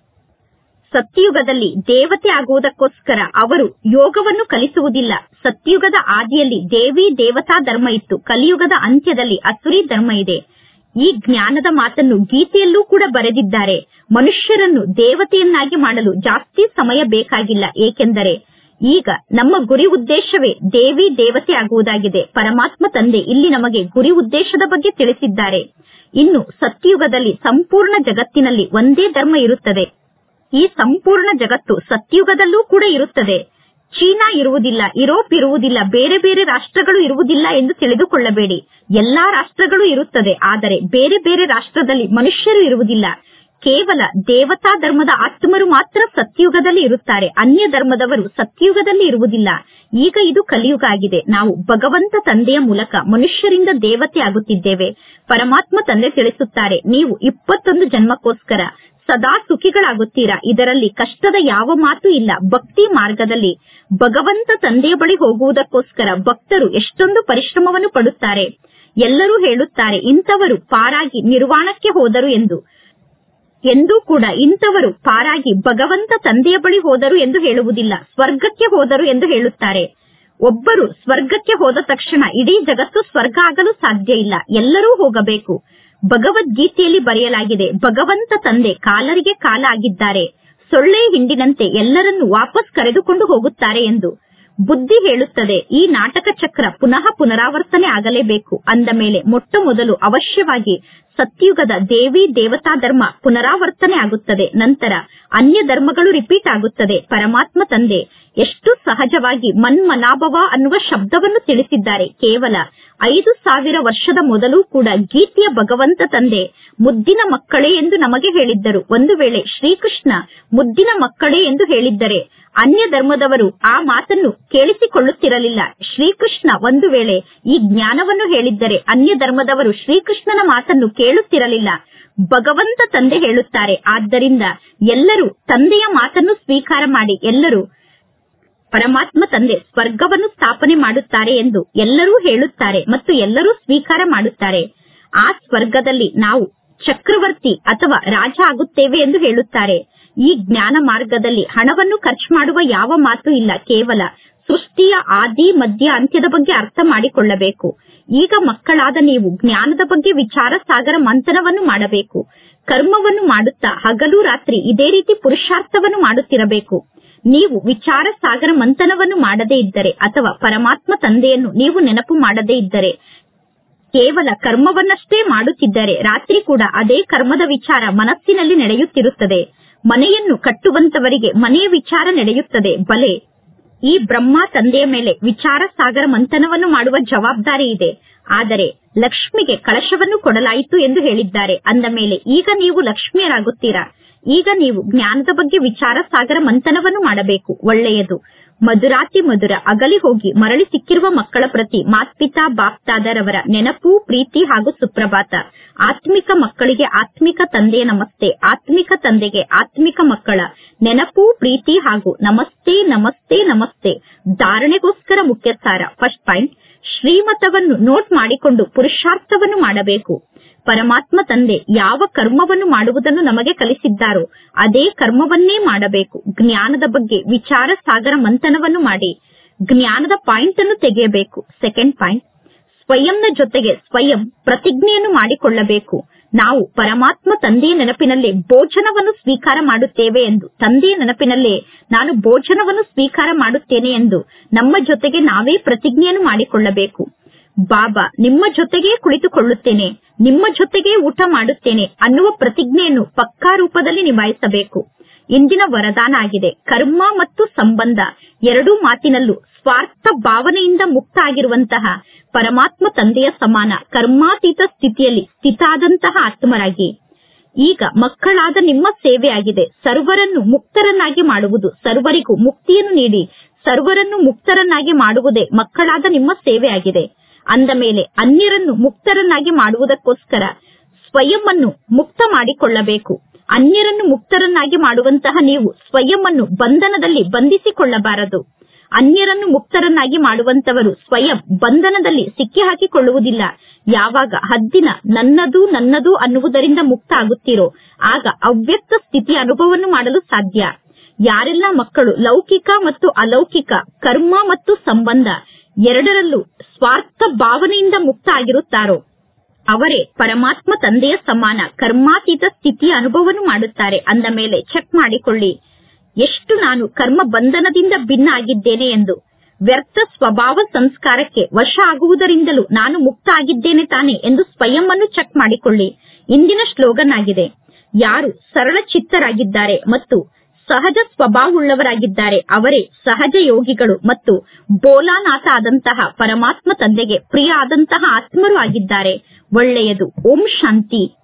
ಸತ್ಯಯುಗದಲ್ಲಿ ದೇವತೆ ಆಗುವುದಕ್ಕೋಸ್ಕರ ಅವರು ಯೋಗವನ್ನು ಕಲಿಸುವುದಿಲ್ಲ ಸತ್ಯಯುಗದ ಆದಿಯಲ್ಲಿ ದೇವಿ ದೇವತಾ ಧರ್ಮ ಇತ್ತು ಕಲಿಯುಗದ ಅಂತ್ಯದಲ್ಲಿ ಅಸುರಿ ಧರ್ಮ ಇದೆ ಈ ಜ್ಞಾನದ ಮಾತನ್ನು ಗೀತೆಯಲ್ಲೂ ಕೂಡ ಬರೆದಿದ್ದಾರೆ ಮನುಷ್ಯರನ್ನು ದೇವತೆಯನ್ನಾಗಿ ಮಾಡಲು ಜಾಸ್ತಿ ಸಮಯ ಬೇಕಾಗಿಲ್ಲ ಏಕೆಂದರೆ ಈಗ ನಮ್ಮ ಗುರಿ ಉದ್ದೇಶವೇ ದೇವಿ ದೇವತೆ ಆಗುವುದಾಗಿದೆ ಪರಮಾತ್ಮ ತಂದೆ ಇಲ್ಲಿ ನಮಗೆ ಗುರಿ ಉದ್ದೇಶದ ಬಗ್ಗೆ ತಿಳಿಸಿದ್ದಾರೆ ಇನ್ನು ಸತ್ಯಯುಗದಲ್ಲಿ ಸಂಪೂರ್ಣ ಜಗತ್ತಿನಲ್ಲಿ ಒಂದೇ ಧರ್ಮ ಇರುತ್ತದೆ ಈ ಸಂಪೂರ್ಣ ಜಗತ್ತು ಸತ್ಯುಗದಲ್ಲೂ ಕೂಡ ಇರುತ್ತದೆ ಚೀನಾ ಇರುವುದಿಲ್ಲ ಯುರೋಪ್ ಇರುವುದಿಲ್ಲ ಬೇರೆ ಬೇರೆ ರಾಷ್ಟ್ರಗಳು ಇರುವುದಿಲ್ಲ ಎಂದು ತಿಳಿದುಕೊಳ್ಳಬೇಡಿ ಎಲ್ಲಾ ರಾಷ್ಟ್ರಗಳು ಇರುತ್ತದೆ ಆದರೆ ಬೇರೆ ಬೇರೆ ರಾಷ್ಟ್ರದಲ್ಲಿ ಮನುಷ್ಯರು ಇರುವುದಿಲ್ಲ ಕೇವಲ ದೇವತಾ ಧರ್ಮದ ಆತ್ಮರು ಮಾತ್ರ ಸತ್ಯುಗದಲ್ಲಿ ಇರುತ್ತಾರೆ ಅನ್ಯ ಧರ್ಮದವರು ಸತ್ಯುಗದಲ್ಲಿ ಇರುವುದಿಲ್ಲ ಈಗ ಇದು ಕಲಿಯುಗ ಆಗಿದೆ ನಾವು ಭಗವಂತ ತಂದೆಯ ಮೂಲಕ ಮನುಷ್ಯರಿಂದ ದೇವತೆ ಆಗುತ್ತಿದ್ದೇವೆ ಪರಮಾತ್ಮ ತಂದೆ ತಿಳಿಸುತ್ತಾರೆ ನೀವು ಇಪ್ಪತ್ತೊಂದು ಜನ್ಮಕ್ಕೋಸ್ಕರ ಸದಾ ಸುಖಿಗಳಾಗುತ್ತೀರಾ ಇದರಲ್ಲಿ ಕಷ್ಟದ ಯಾವ ಮಾತು ಇಲ್ಲ ಭಕ್ತಿ ಮಾರ್ಗದಲ್ಲಿ ಭಗವಂತ ತಂದೆಯ ಬಳಿ ಹೋಗುವುದಕ್ಕೋಸ್ಕರ ಭಕ್ತರು ಎಷ್ಟೊಂದು ಪರಿಶ್ರಮವನ್ನು ಪಡುತ್ತಾರೆ ಎಲ್ಲರೂ ಹೇಳುತ್ತಾರೆ ಇಂಥವರು ಪಾರಾಗಿ ನಿರ್ವಾಣಕ್ಕೆ ಹೋದರು ಎಂದು ಎಂದೂ ಕೂಡ ಇಂಥವರು ಪಾರಾಗಿ ಭಗವಂತ ತಂದೆಯ ಬಳಿ ಹೋದರು ಎಂದು ಹೇಳುವುದಿಲ್ಲ ಸ್ವರ್ಗಕ್ಕೆ ಹೋದರು ಎಂದು ಹೇಳುತ್ತಾರೆ ಒಬ್ಬರು ಸ್ವರ್ಗಕ್ಕೆ ಹೋದ ತಕ್ಷಣ ಇಡೀ ಜಗತ್ತು ಸ್ವರ್ಗ ಆಗಲು ಸಾಧ್ಯ ಇಲ್ಲ ಎಲ್ಲರೂ ಹೋಗಬೇಕು ಭಗವದ್ಗೀತೆಯಲ್ಲಿ ಬರೆಯಲಾಗಿದೆ ಭಗವಂತ ತಂದೆ ಕಾಲರಿಗೆ ಕಾಲ ಆಗಿದ್ದಾರೆ ಸೊಳ್ಳೆ ಹಿಂಡಿನಂತೆ ಎಲ್ಲರನ್ನು ವಾಪಸ್ ಕರೆದುಕೊಂಡು ಹೋಗುತ್ತಾರೆ ಎಂದು ಬುದ್ಧಿ ಹೇಳುತ್ತದೆ ಈ ನಾಟಕ ಚಕ್ರ ಪುನಃ ಪುನರಾವರ್ತನೆ ಆಗಲೇಬೇಕು ಅಂದ ಮೇಲೆ ಮೊಟ್ಟ ಮೊದಲು ಅವಶ್ಯವಾಗಿ ಸತ್ಯುಗದ ದೇವಿ ದೇವತಾ ಧರ್ಮ ಪುನರಾವರ್ತನೆ ಆಗುತ್ತದೆ ನಂತರ ಅನ್ಯ ಧರ್ಮಗಳು ರಿಪೀಟ್ ಆಗುತ್ತದೆ ಪರಮಾತ್ಮ ತಂದೆ ಎಷ್ಟು ಸಹಜವಾಗಿ ಮನ್ಮನಾಭವ ಅನ್ನುವ ಶಬ್ದವನ್ನು ತಿಳಿಸಿದ್ದಾರೆ ಕೇವಲ ಐದು ಸಾವಿರ ವರ್ಷದ ಮೊದಲು ಕೂಡ ಗೀತೆಯ ಭಗವಂತ ತಂದೆ ಮುದ್ದಿನ ಮಕ್ಕಳೇ ಎಂದು ನಮಗೆ ಹೇಳಿದ್ದರು ಒಂದು ವೇಳೆ ಶ್ರೀಕೃಷ್ಣ ಮುದ್ದಿನ ಮಕ್ಕಳೇ ಎಂದು ಹೇಳಿದ್ದರೆ ಅನ್ಯ ಧರ್ಮದವರು ಆ ಮಾತನ್ನು ಕೇಳಿಸಿಕೊಳ್ಳುತ್ತಿರಲಿಲ್ಲ ಶ್ರೀಕೃಷ್ಣ ಒಂದು ವೇಳೆ ಈ ಜ್ಞಾನವನ್ನು ಹೇಳಿದ್ದರೆ ಅನ್ಯ ಧರ್ಮದವರು ಶ್ರೀಕೃಷ್ಣನ ಮಾತನ್ನು ಕೇಳುತ್ತಿರಲಿಲ್ಲ ಭಗವಂತ ತಂದೆ ಹೇಳುತ್ತಾರೆ ಆದ್ದರಿಂದ ಎಲ್ಲರೂ ತಂದೆಯ ಮಾತನ್ನು ಸ್ವೀಕಾರ ಮಾಡಿ ಎಲ್ಲರೂ ಪರಮಾತ್ಮ ತಂದೆ ಸ್ವರ್ಗವನ್ನು ಸ್ಥಾಪನೆ ಮಾಡುತ್ತಾರೆ ಎಂದು ಎಲ್ಲರೂ ಹೇಳುತ್ತಾರೆ ಮತ್ತು ಎಲ್ಲರೂ ಸ್ವೀಕಾರ ಮಾಡುತ್ತಾರೆ ಆ ಸ್ವರ್ಗದಲ್ಲಿ ನಾವು ಚಕ್ರವರ್ತಿ ಅಥವಾ ರಾಜ ಆಗುತ್ತೇವೆ ಎಂದು ಹೇಳುತ್ತಾರೆ ಈ ಜ್ಞಾನ ಮಾರ್ಗದಲ್ಲಿ ಹಣವನ್ನು ಖರ್ಚು ಮಾಡುವ ಯಾವ ಮಾತು ಇಲ್ಲ ಕೇವಲ ಸೃಷ್ಟಿಯ ಆದಿ ಮಧ್ಯ ಅಂತ್ಯದ ಬಗ್ಗೆ ಅರ್ಥ ಮಾಡಿಕೊಳ್ಳಬೇಕು ಈಗ ಮಕ್ಕಳಾದ ನೀವು ಜ್ಞಾನದ ಬಗ್ಗೆ ವಿಚಾರ ಸಾಗರ ಮಂಥನವನ್ನು ಮಾಡಬೇಕು ಕರ್ಮವನ್ನು ಮಾಡುತ್ತಾ ಹಗಲು ರಾತ್ರಿ ಇದೇ ರೀತಿ ಪುರುಷಾರ್ಥವನ್ನು ಮಾಡುತ್ತಿರಬೇಕು ನೀವು ವಿಚಾರ ಸಾಗರ ಮಂಥನವನ್ನು ಮಾಡದೇ ಇದ್ದರೆ ಅಥವಾ ಪರಮಾತ್ಮ ತಂದೆಯನ್ನು ನೀವು ನೆನಪು ಮಾಡದೇ ಇದ್ದರೆ ಕೇವಲ ಕರ್ಮವನ್ನಷ್ಟೇ ಮಾಡುತ್ತಿದ್ದರೆ ರಾತ್ರಿ ಕೂಡ ಅದೇ ಕರ್ಮದ ವಿಚಾರ ಮನಸ್ಸಿನಲ್ಲಿ ನಡೆಯುತ್ತಿರುತ್ತದೆ ಮನೆಯನ್ನು ಕಟ್ಟುವಂತವರಿಗೆ ಮನೆಯ ವಿಚಾರ ನಡೆಯುತ್ತದೆ ಬಲೆ ಈ ಬ್ರಹ್ಮ ತಂದೆಯ ಮೇಲೆ ವಿಚಾರ ಸಾಗರ ಮಂಥನವನ್ನು ಮಾಡುವ ಜವಾಬ್ದಾರಿ ಇದೆ ಆದರೆ ಲಕ್ಷ್ಮಿಗೆ ಕಳಶವನ್ನು ಕೊಡಲಾಯಿತು ಎಂದು ಹೇಳಿದ್ದಾರೆ ಅಂದ ಮೇಲೆ ಈಗ ನೀವು ಲಕ್ಷ್ಮಿಯರಾಗುತ್ತೀರಾ ಈಗ ನೀವು ಜ್ಞಾನದ ಬಗ್ಗೆ ವಿಚಾರ ಸಾಗರ ಮಂಥನವನ್ನು ಮಾಡಬೇಕು ಒಳ್ಳೆಯದು ಮಧುರಾತಿ ಮಧುರ ಅಗಲಿ ಹೋಗಿ ಮರಳಿ ಸಿಕ್ಕಿರುವ ಮಕ್ಕಳ ಪ್ರತಿ ಮಾತ್ಪಿತಾ ಬಾಪ್ತಾದರವರ ನೆನಪು ಪ್ರೀತಿ ಹಾಗೂ ಸುಪ್ರಭಾತ ಆತ್ಮಿಕ ಮಕ್ಕಳಿಗೆ ಆತ್ಮಿಕ ತಂದೆಯ ನಮಸ್ತೆ ಆತ್ಮಿಕ ತಂದೆಗೆ ಆತ್ಮಿಕ ಮಕ್ಕಳ ನೆನಪು ಪ್ರೀತಿ ಹಾಗೂ ನಮಸ್ತೆ ನಮಸ್ತೆ ನಮಸ್ತೆ ಧಾರಣೆಗೋಸ್ಕರ ಮುಖ್ಯ ಸಾರ ಫಸ್ಟ್ ಪಾಯಿಂಟ್ ಶ್ರೀಮತವನ್ನು ನೋಟ್ ಮಾಡಿಕೊಂಡು ಪುರುಷಾರ್ಥವನ್ನು ಮಾಡಬೇಕು ಪರಮಾತ್ಮ ತಂದೆ ಯಾವ ಕರ್ಮವನ್ನು ಮಾಡುವುದನ್ನು ನಮಗೆ ಕಲಿಸಿದ್ದಾರೋ ಅದೇ ಕರ್ಮವನ್ನೇ ಮಾಡಬೇಕು ಜ್ಞಾನದ ಬಗ್ಗೆ ವಿಚಾರ ಸಾಗರ ಮಂಥನವನ್ನು ಮಾಡಿ ಜ್ಞಾನದ ಪಾಯಿಂಟ್ ಅನ್ನು ತೆಗೆಯಬೇಕು ಸೆಕೆಂಡ್ ಪಾಯಿಂಟ್ ಸ್ವಯಂನ ಜೊತೆಗೆ ಸ್ವಯಂ ಪ್ರತಿಜ್ಞೆಯನ್ನು ಮಾಡಿಕೊಳ್ಳಬೇಕು ನಾವು ಪರಮಾತ್ಮ ತಂದೆಯ ನೆನಪಿನಲ್ಲೇ ಭೋಜನವನ್ನು ಸ್ವೀಕಾರ ಮಾಡುತ್ತೇವೆ ಎಂದು ತಂದೆಯ ನೆನಪಿನಲ್ಲೇ ನಾನು ಭೋಜನವನ್ನು ಸ್ವೀಕಾರ ಮಾಡುತ್ತೇನೆ ಎಂದು ನಮ್ಮ ಜೊತೆಗೆ ನಾವೇ ಪ್ರತಿಜ್ಞೆಯನ್ನು ಮಾಡಿಕೊಳ್ಳಬೇಕು ಬಾಬಾ ನಿಮ್ಮ ಜೊತೆಗೇ ಕುಳಿತುಕೊಳ್ಳುತ್ತೇನೆ ನಿಮ್ಮ ಜೊತೆಗೇ ಊಟ ಮಾಡುತ್ತೇನೆ ಅನ್ನುವ ಪ್ರತಿಜ್ಞೆಯನ್ನು ಪಕ್ಕಾ ರೂಪದಲ್ಲಿ ನಿಭಾಯಿಸಬೇಕು ಇಂದಿನ ವರದಾನ ಆಗಿದೆ ಕರ್ಮ ಮತ್ತು ಸಂಬಂಧ ಎರಡೂ ಮಾತಿನಲ್ಲೂ ಸ್ವಾರ್ಥ ಭಾವನೆಯಿಂದ ಮುಕ್ತ ಆಗಿರುವಂತಹ ಪರಮಾತ್ಮ ತಂದೆಯ ಸಮಾನ ಕರ್ಮಾತೀತ ಸ್ಥಿತಿಯಲ್ಲಿ ಸ್ಥಿತಾದಂತಹ ಆತ್ಮರಾಗಿ ಈಗ ಮಕ್ಕಳಾದ ನಿಮ್ಮ ಸೇವೆಯಾಗಿದೆ ಸರ್ವರನ್ನು ಮುಕ್ತರನ್ನಾಗಿ ಮಾಡುವುದು ಸರ್ವರಿಗೂ ಮುಕ್ತಿಯನ್ನು ನೀಡಿ ಸರ್ವರನ್ನು ಮುಕ್ತರನ್ನಾಗಿ ಮಾಡುವುದೇ ಮಕ್ಕಳಾದ ನಿಮ್ಮ ಸೇವೆಯಾಗಿದೆ ಅಂದ ಮೇಲೆ ಅನ್ಯರನ್ನು ಮುಕ್ತರನ್ನಾಗಿ ಮಾಡುವುದಕ್ಕೋಸ್ಕರ ಸ್ವಯಂವನ್ನು ಮುಕ್ತ ಮಾಡಿಕೊಳ್ಳಬೇಕು ಅನ್ಯರನ್ನು ಮುಕ್ತರನ್ನಾಗಿ ಮಾಡುವಂತಹ ನೀವು ಸ್ವಯಂವನ್ನು ಬಂಧನದಲ್ಲಿ ಬಂಧಿಸಿಕೊಳ್ಳಬಾರದು ಅನ್ಯರನ್ನು ಮುಕ್ತರನ್ನಾಗಿ ಮಾಡುವಂತವರು ಸ್ವಯಂ ಬಂಧನದಲ್ಲಿ ಸಿಕ್ಕಿ ಹಾಕಿಕೊಳ್ಳುವುದಿಲ್ಲ ಯಾವಾಗ ಹದ್ದಿನ ನನ್ನದು ನನ್ನದು ಅನ್ನುವುದರಿಂದ ಮುಕ್ತ ಆಗುತ್ತೀರೋ ಆಗ ಅವ್ಯಕ್ತ ಸ್ಥಿತಿಯ ಅನುಭವವನ್ನು ಮಾಡಲು ಸಾಧ್ಯ ಯಾರೆಲ್ಲ ಮಕ್ಕಳು ಲೌಕಿಕ ಮತ್ತು ಅಲೌಕಿಕ ಕರ್ಮ ಮತ್ತು ಸಂಬಂಧ ಎರಡರಲ್ಲೂ ಸ್ವಾರ್ಥ ಭಾವನೆಯಿಂದ ಮುಕ್ತ ಆಗಿರುತ್ತಾರೋ ಅವರೇ ಪರಮಾತ್ಮ ತಂದೆಯ ಸಮಾನ ಕರ್ಮಾತೀತ ಸ್ಥಿತಿಯ ಅನುಭವವನ್ನು ಮಾಡುತ್ತಾರೆ ಅಂದ ಮೇಲೆ ಚೆಕ್ ಮಾಡಿಕೊಳ್ಳಿ ಎಷ್ಟು ನಾನು ಕರ್ಮ ಬಂಧನದಿಂದ ಭಿನ್ನ ಆಗಿದ್ದೇನೆ ಎಂದು ವ್ಯರ್ಥ ಸ್ವಭಾವ ಸಂಸ್ಕಾರಕ್ಕೆ ವಶ ಆಗುವುದರಿಂದಲೂ ನಾನು ಮುಕ್ತ ಆಗಿದ್ದೇನೆ ತಾನೆ ಎಂದು ಸ್ವಯಂ ಅನ್ನು ಚೆಕ್ ಮಾಡಿಕೊಳ್ಳಿ ಇಂದಿನ ಸ್ಲೋಗನ್ ಆಗಿದೆ ಯಾರು ಸರಳ ಚಿತ್ತರಾಗಿದ್ದಾರೆ ಮತ್ತು ಸಹಜ ಸ್ವಭಾವವುಳ್ಳವರಾಗಿದ್ದಾರೆ ಅವರೇ ಸಹಜ ಯೋಗಿಗಳು ಮತ್ತು ಬೋಲಾನಾಥ ಆದಂತಹ ಪರಮಾತ್ಮ ತಂದೆಗೆ ಪ್ರಿಯ ಆದಂತಹ ಆತ್ಮರು ಆಗಿದ್ದಾರೆ ಒಳ್ಳೆಯದು ಓಂ ಶಾಂತಿ